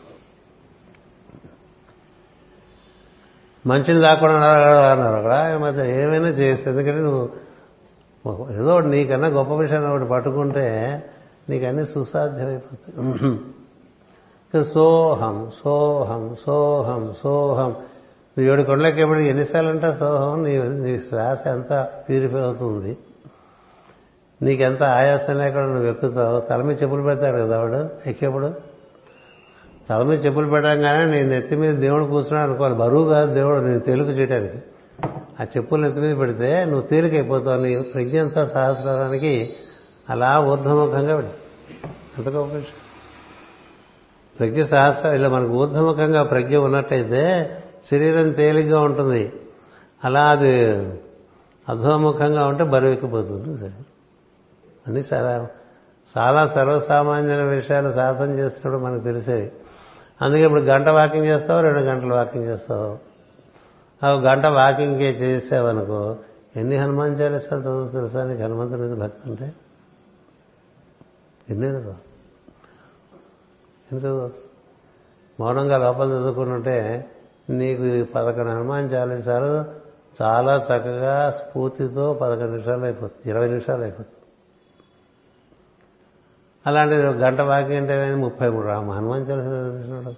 మంచిని దాకుండా అన్నారు అక్కడ మధ్య ఏమైనా చేసి ఎందుకంటే నువ్వు ఏదో ఒకటి నీకన్నా గొప్ప విషయాన్ని ఒకటి పట్టుకుంటే నీకు అన్ని సుసాధ్యమైపోతాయి సోహం సోహం సోహం సోహం నువ్వు ఏడు కొండలకి ఎప్పుడు ఎన్నిసార్లు అంటా సోహం నీ నీ శ్వాస ఎంత ప్యూరిఫై అవుతుంది నీకెంత ఆయాసం లేకుండా నువ్వు ఎక్కుతావు తల మీద చెప్పులు పెడతాడు కదా వాడు ఎక్కేప్పుడు తల మీద చెప్పులు పెట్టడంగానే నీ నెత్తి మీద దేవుడు కూర్చున్నాడు అనుకోవాలి బరువు కాదు దేవుడు నేను తెలుగు చేయడానికి ఆ చెప్పులు ఎత్తి మీద పెడితే నువ్వు తేలికైపోతావు నీ ప్రజ్ఞ అంతా సహస్రానికి అలా ఊర్ధముఖంగా పెడు అంత గొప్ప విషయం ప్రజ్ఞ సహస్ర ఇలా మనకు ఊర్ధముఖంగా ప్రజ్ఞ ఉన్నట్టయితే శరీరం తేలిగ్గా ఉంటుంది అలా అది అధోముఖంగా ఉంటే బరువెక్కిపోతుంది సరే అన్ని చాలా చాలా సర్వసామాన్యమైన విషయాలు సాధన చేస్తున్నప్పుడు మనకు తెలిసేవి అందుకే ఇప్పుడు గంట వాకింగ్ చేస్తావు రెండు గంటలు వాకింగ్ చేస్తావు ఆ గంట వాకింగ్కే చేసావనుకో ఎన్ని హనుమాన్ చాలీసాలు చదువు తెలుసా నీకు హనుమంతుడి మీద భక్తి ఉంటే ఎన్ని చదువు ఎన్ని చదువు మౌనంగా లోపల చదువుకుంటుంటే నీకు ఈ పదకొండు హనుమాన్ చాలీసాలు చాలా చక్కగా స్ఫూర్తితో పదకొండు నిమిషాలు అయిపోతుంది ఇరవై నిమిషాలు అయిపోతుంది అలాంటిది ఒక గంట వాకింగ్ అంటే ఏమైంది ముప్పై మూడు రామ హనుమాన్ చాలీసా చదివిస్తున్నాడు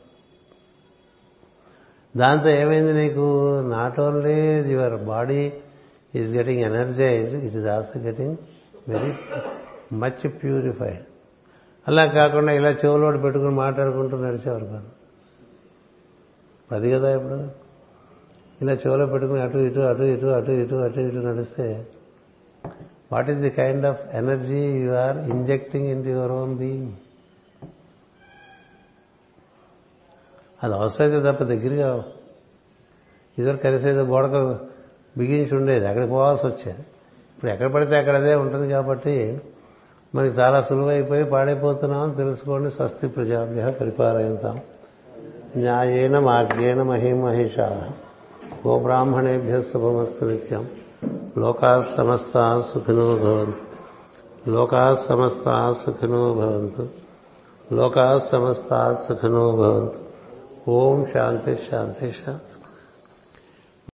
దాంతో ఏమైంది నీకు not only your body is getting energized it is also getting very much purified అలా కాకుండా ఇలా చెవులోడు పెట్టుకుని మాట్లాడుకుంటూ నడిచేవారు కాదు అది కదా ఇప్పుడు ఇలా చెవులో పెట్టుకుని అటు ఇటు అటు ఇటు అటు ఇటు అటు ఇటు నడిస్తే what is the kind of energy you are injecting in your own being అది అవసరమైతే తప్ప దగ్గరగా ఇద్దరు కలిసి ఏదో గోడకు బిగించి ఉండేది అక్కడికి పోవాల్సి వచ్చేది ఇప్పుడు ఎక్కడ పడితే అక్కడ అదే ఉంటుంది కాబట్టి మనకి చాలా సులువైపోయి పాడైపోతున్నామని తెలుసుకోండి స్వస్తి ప్రజాభ్య పరిపాలయంతాం న్యాయేన మార్గేణ మహిమహిషా గోబ్రాహ్మణేభ్య శుభమస్తు నిత్యం లోకా సమస్త సుఖినో భవంతు లోకా సమస్త సుఖినో భవంతు లోకా సమస్త సుఖినో భవంతు ఓం శాంతి శాంతి శాంతి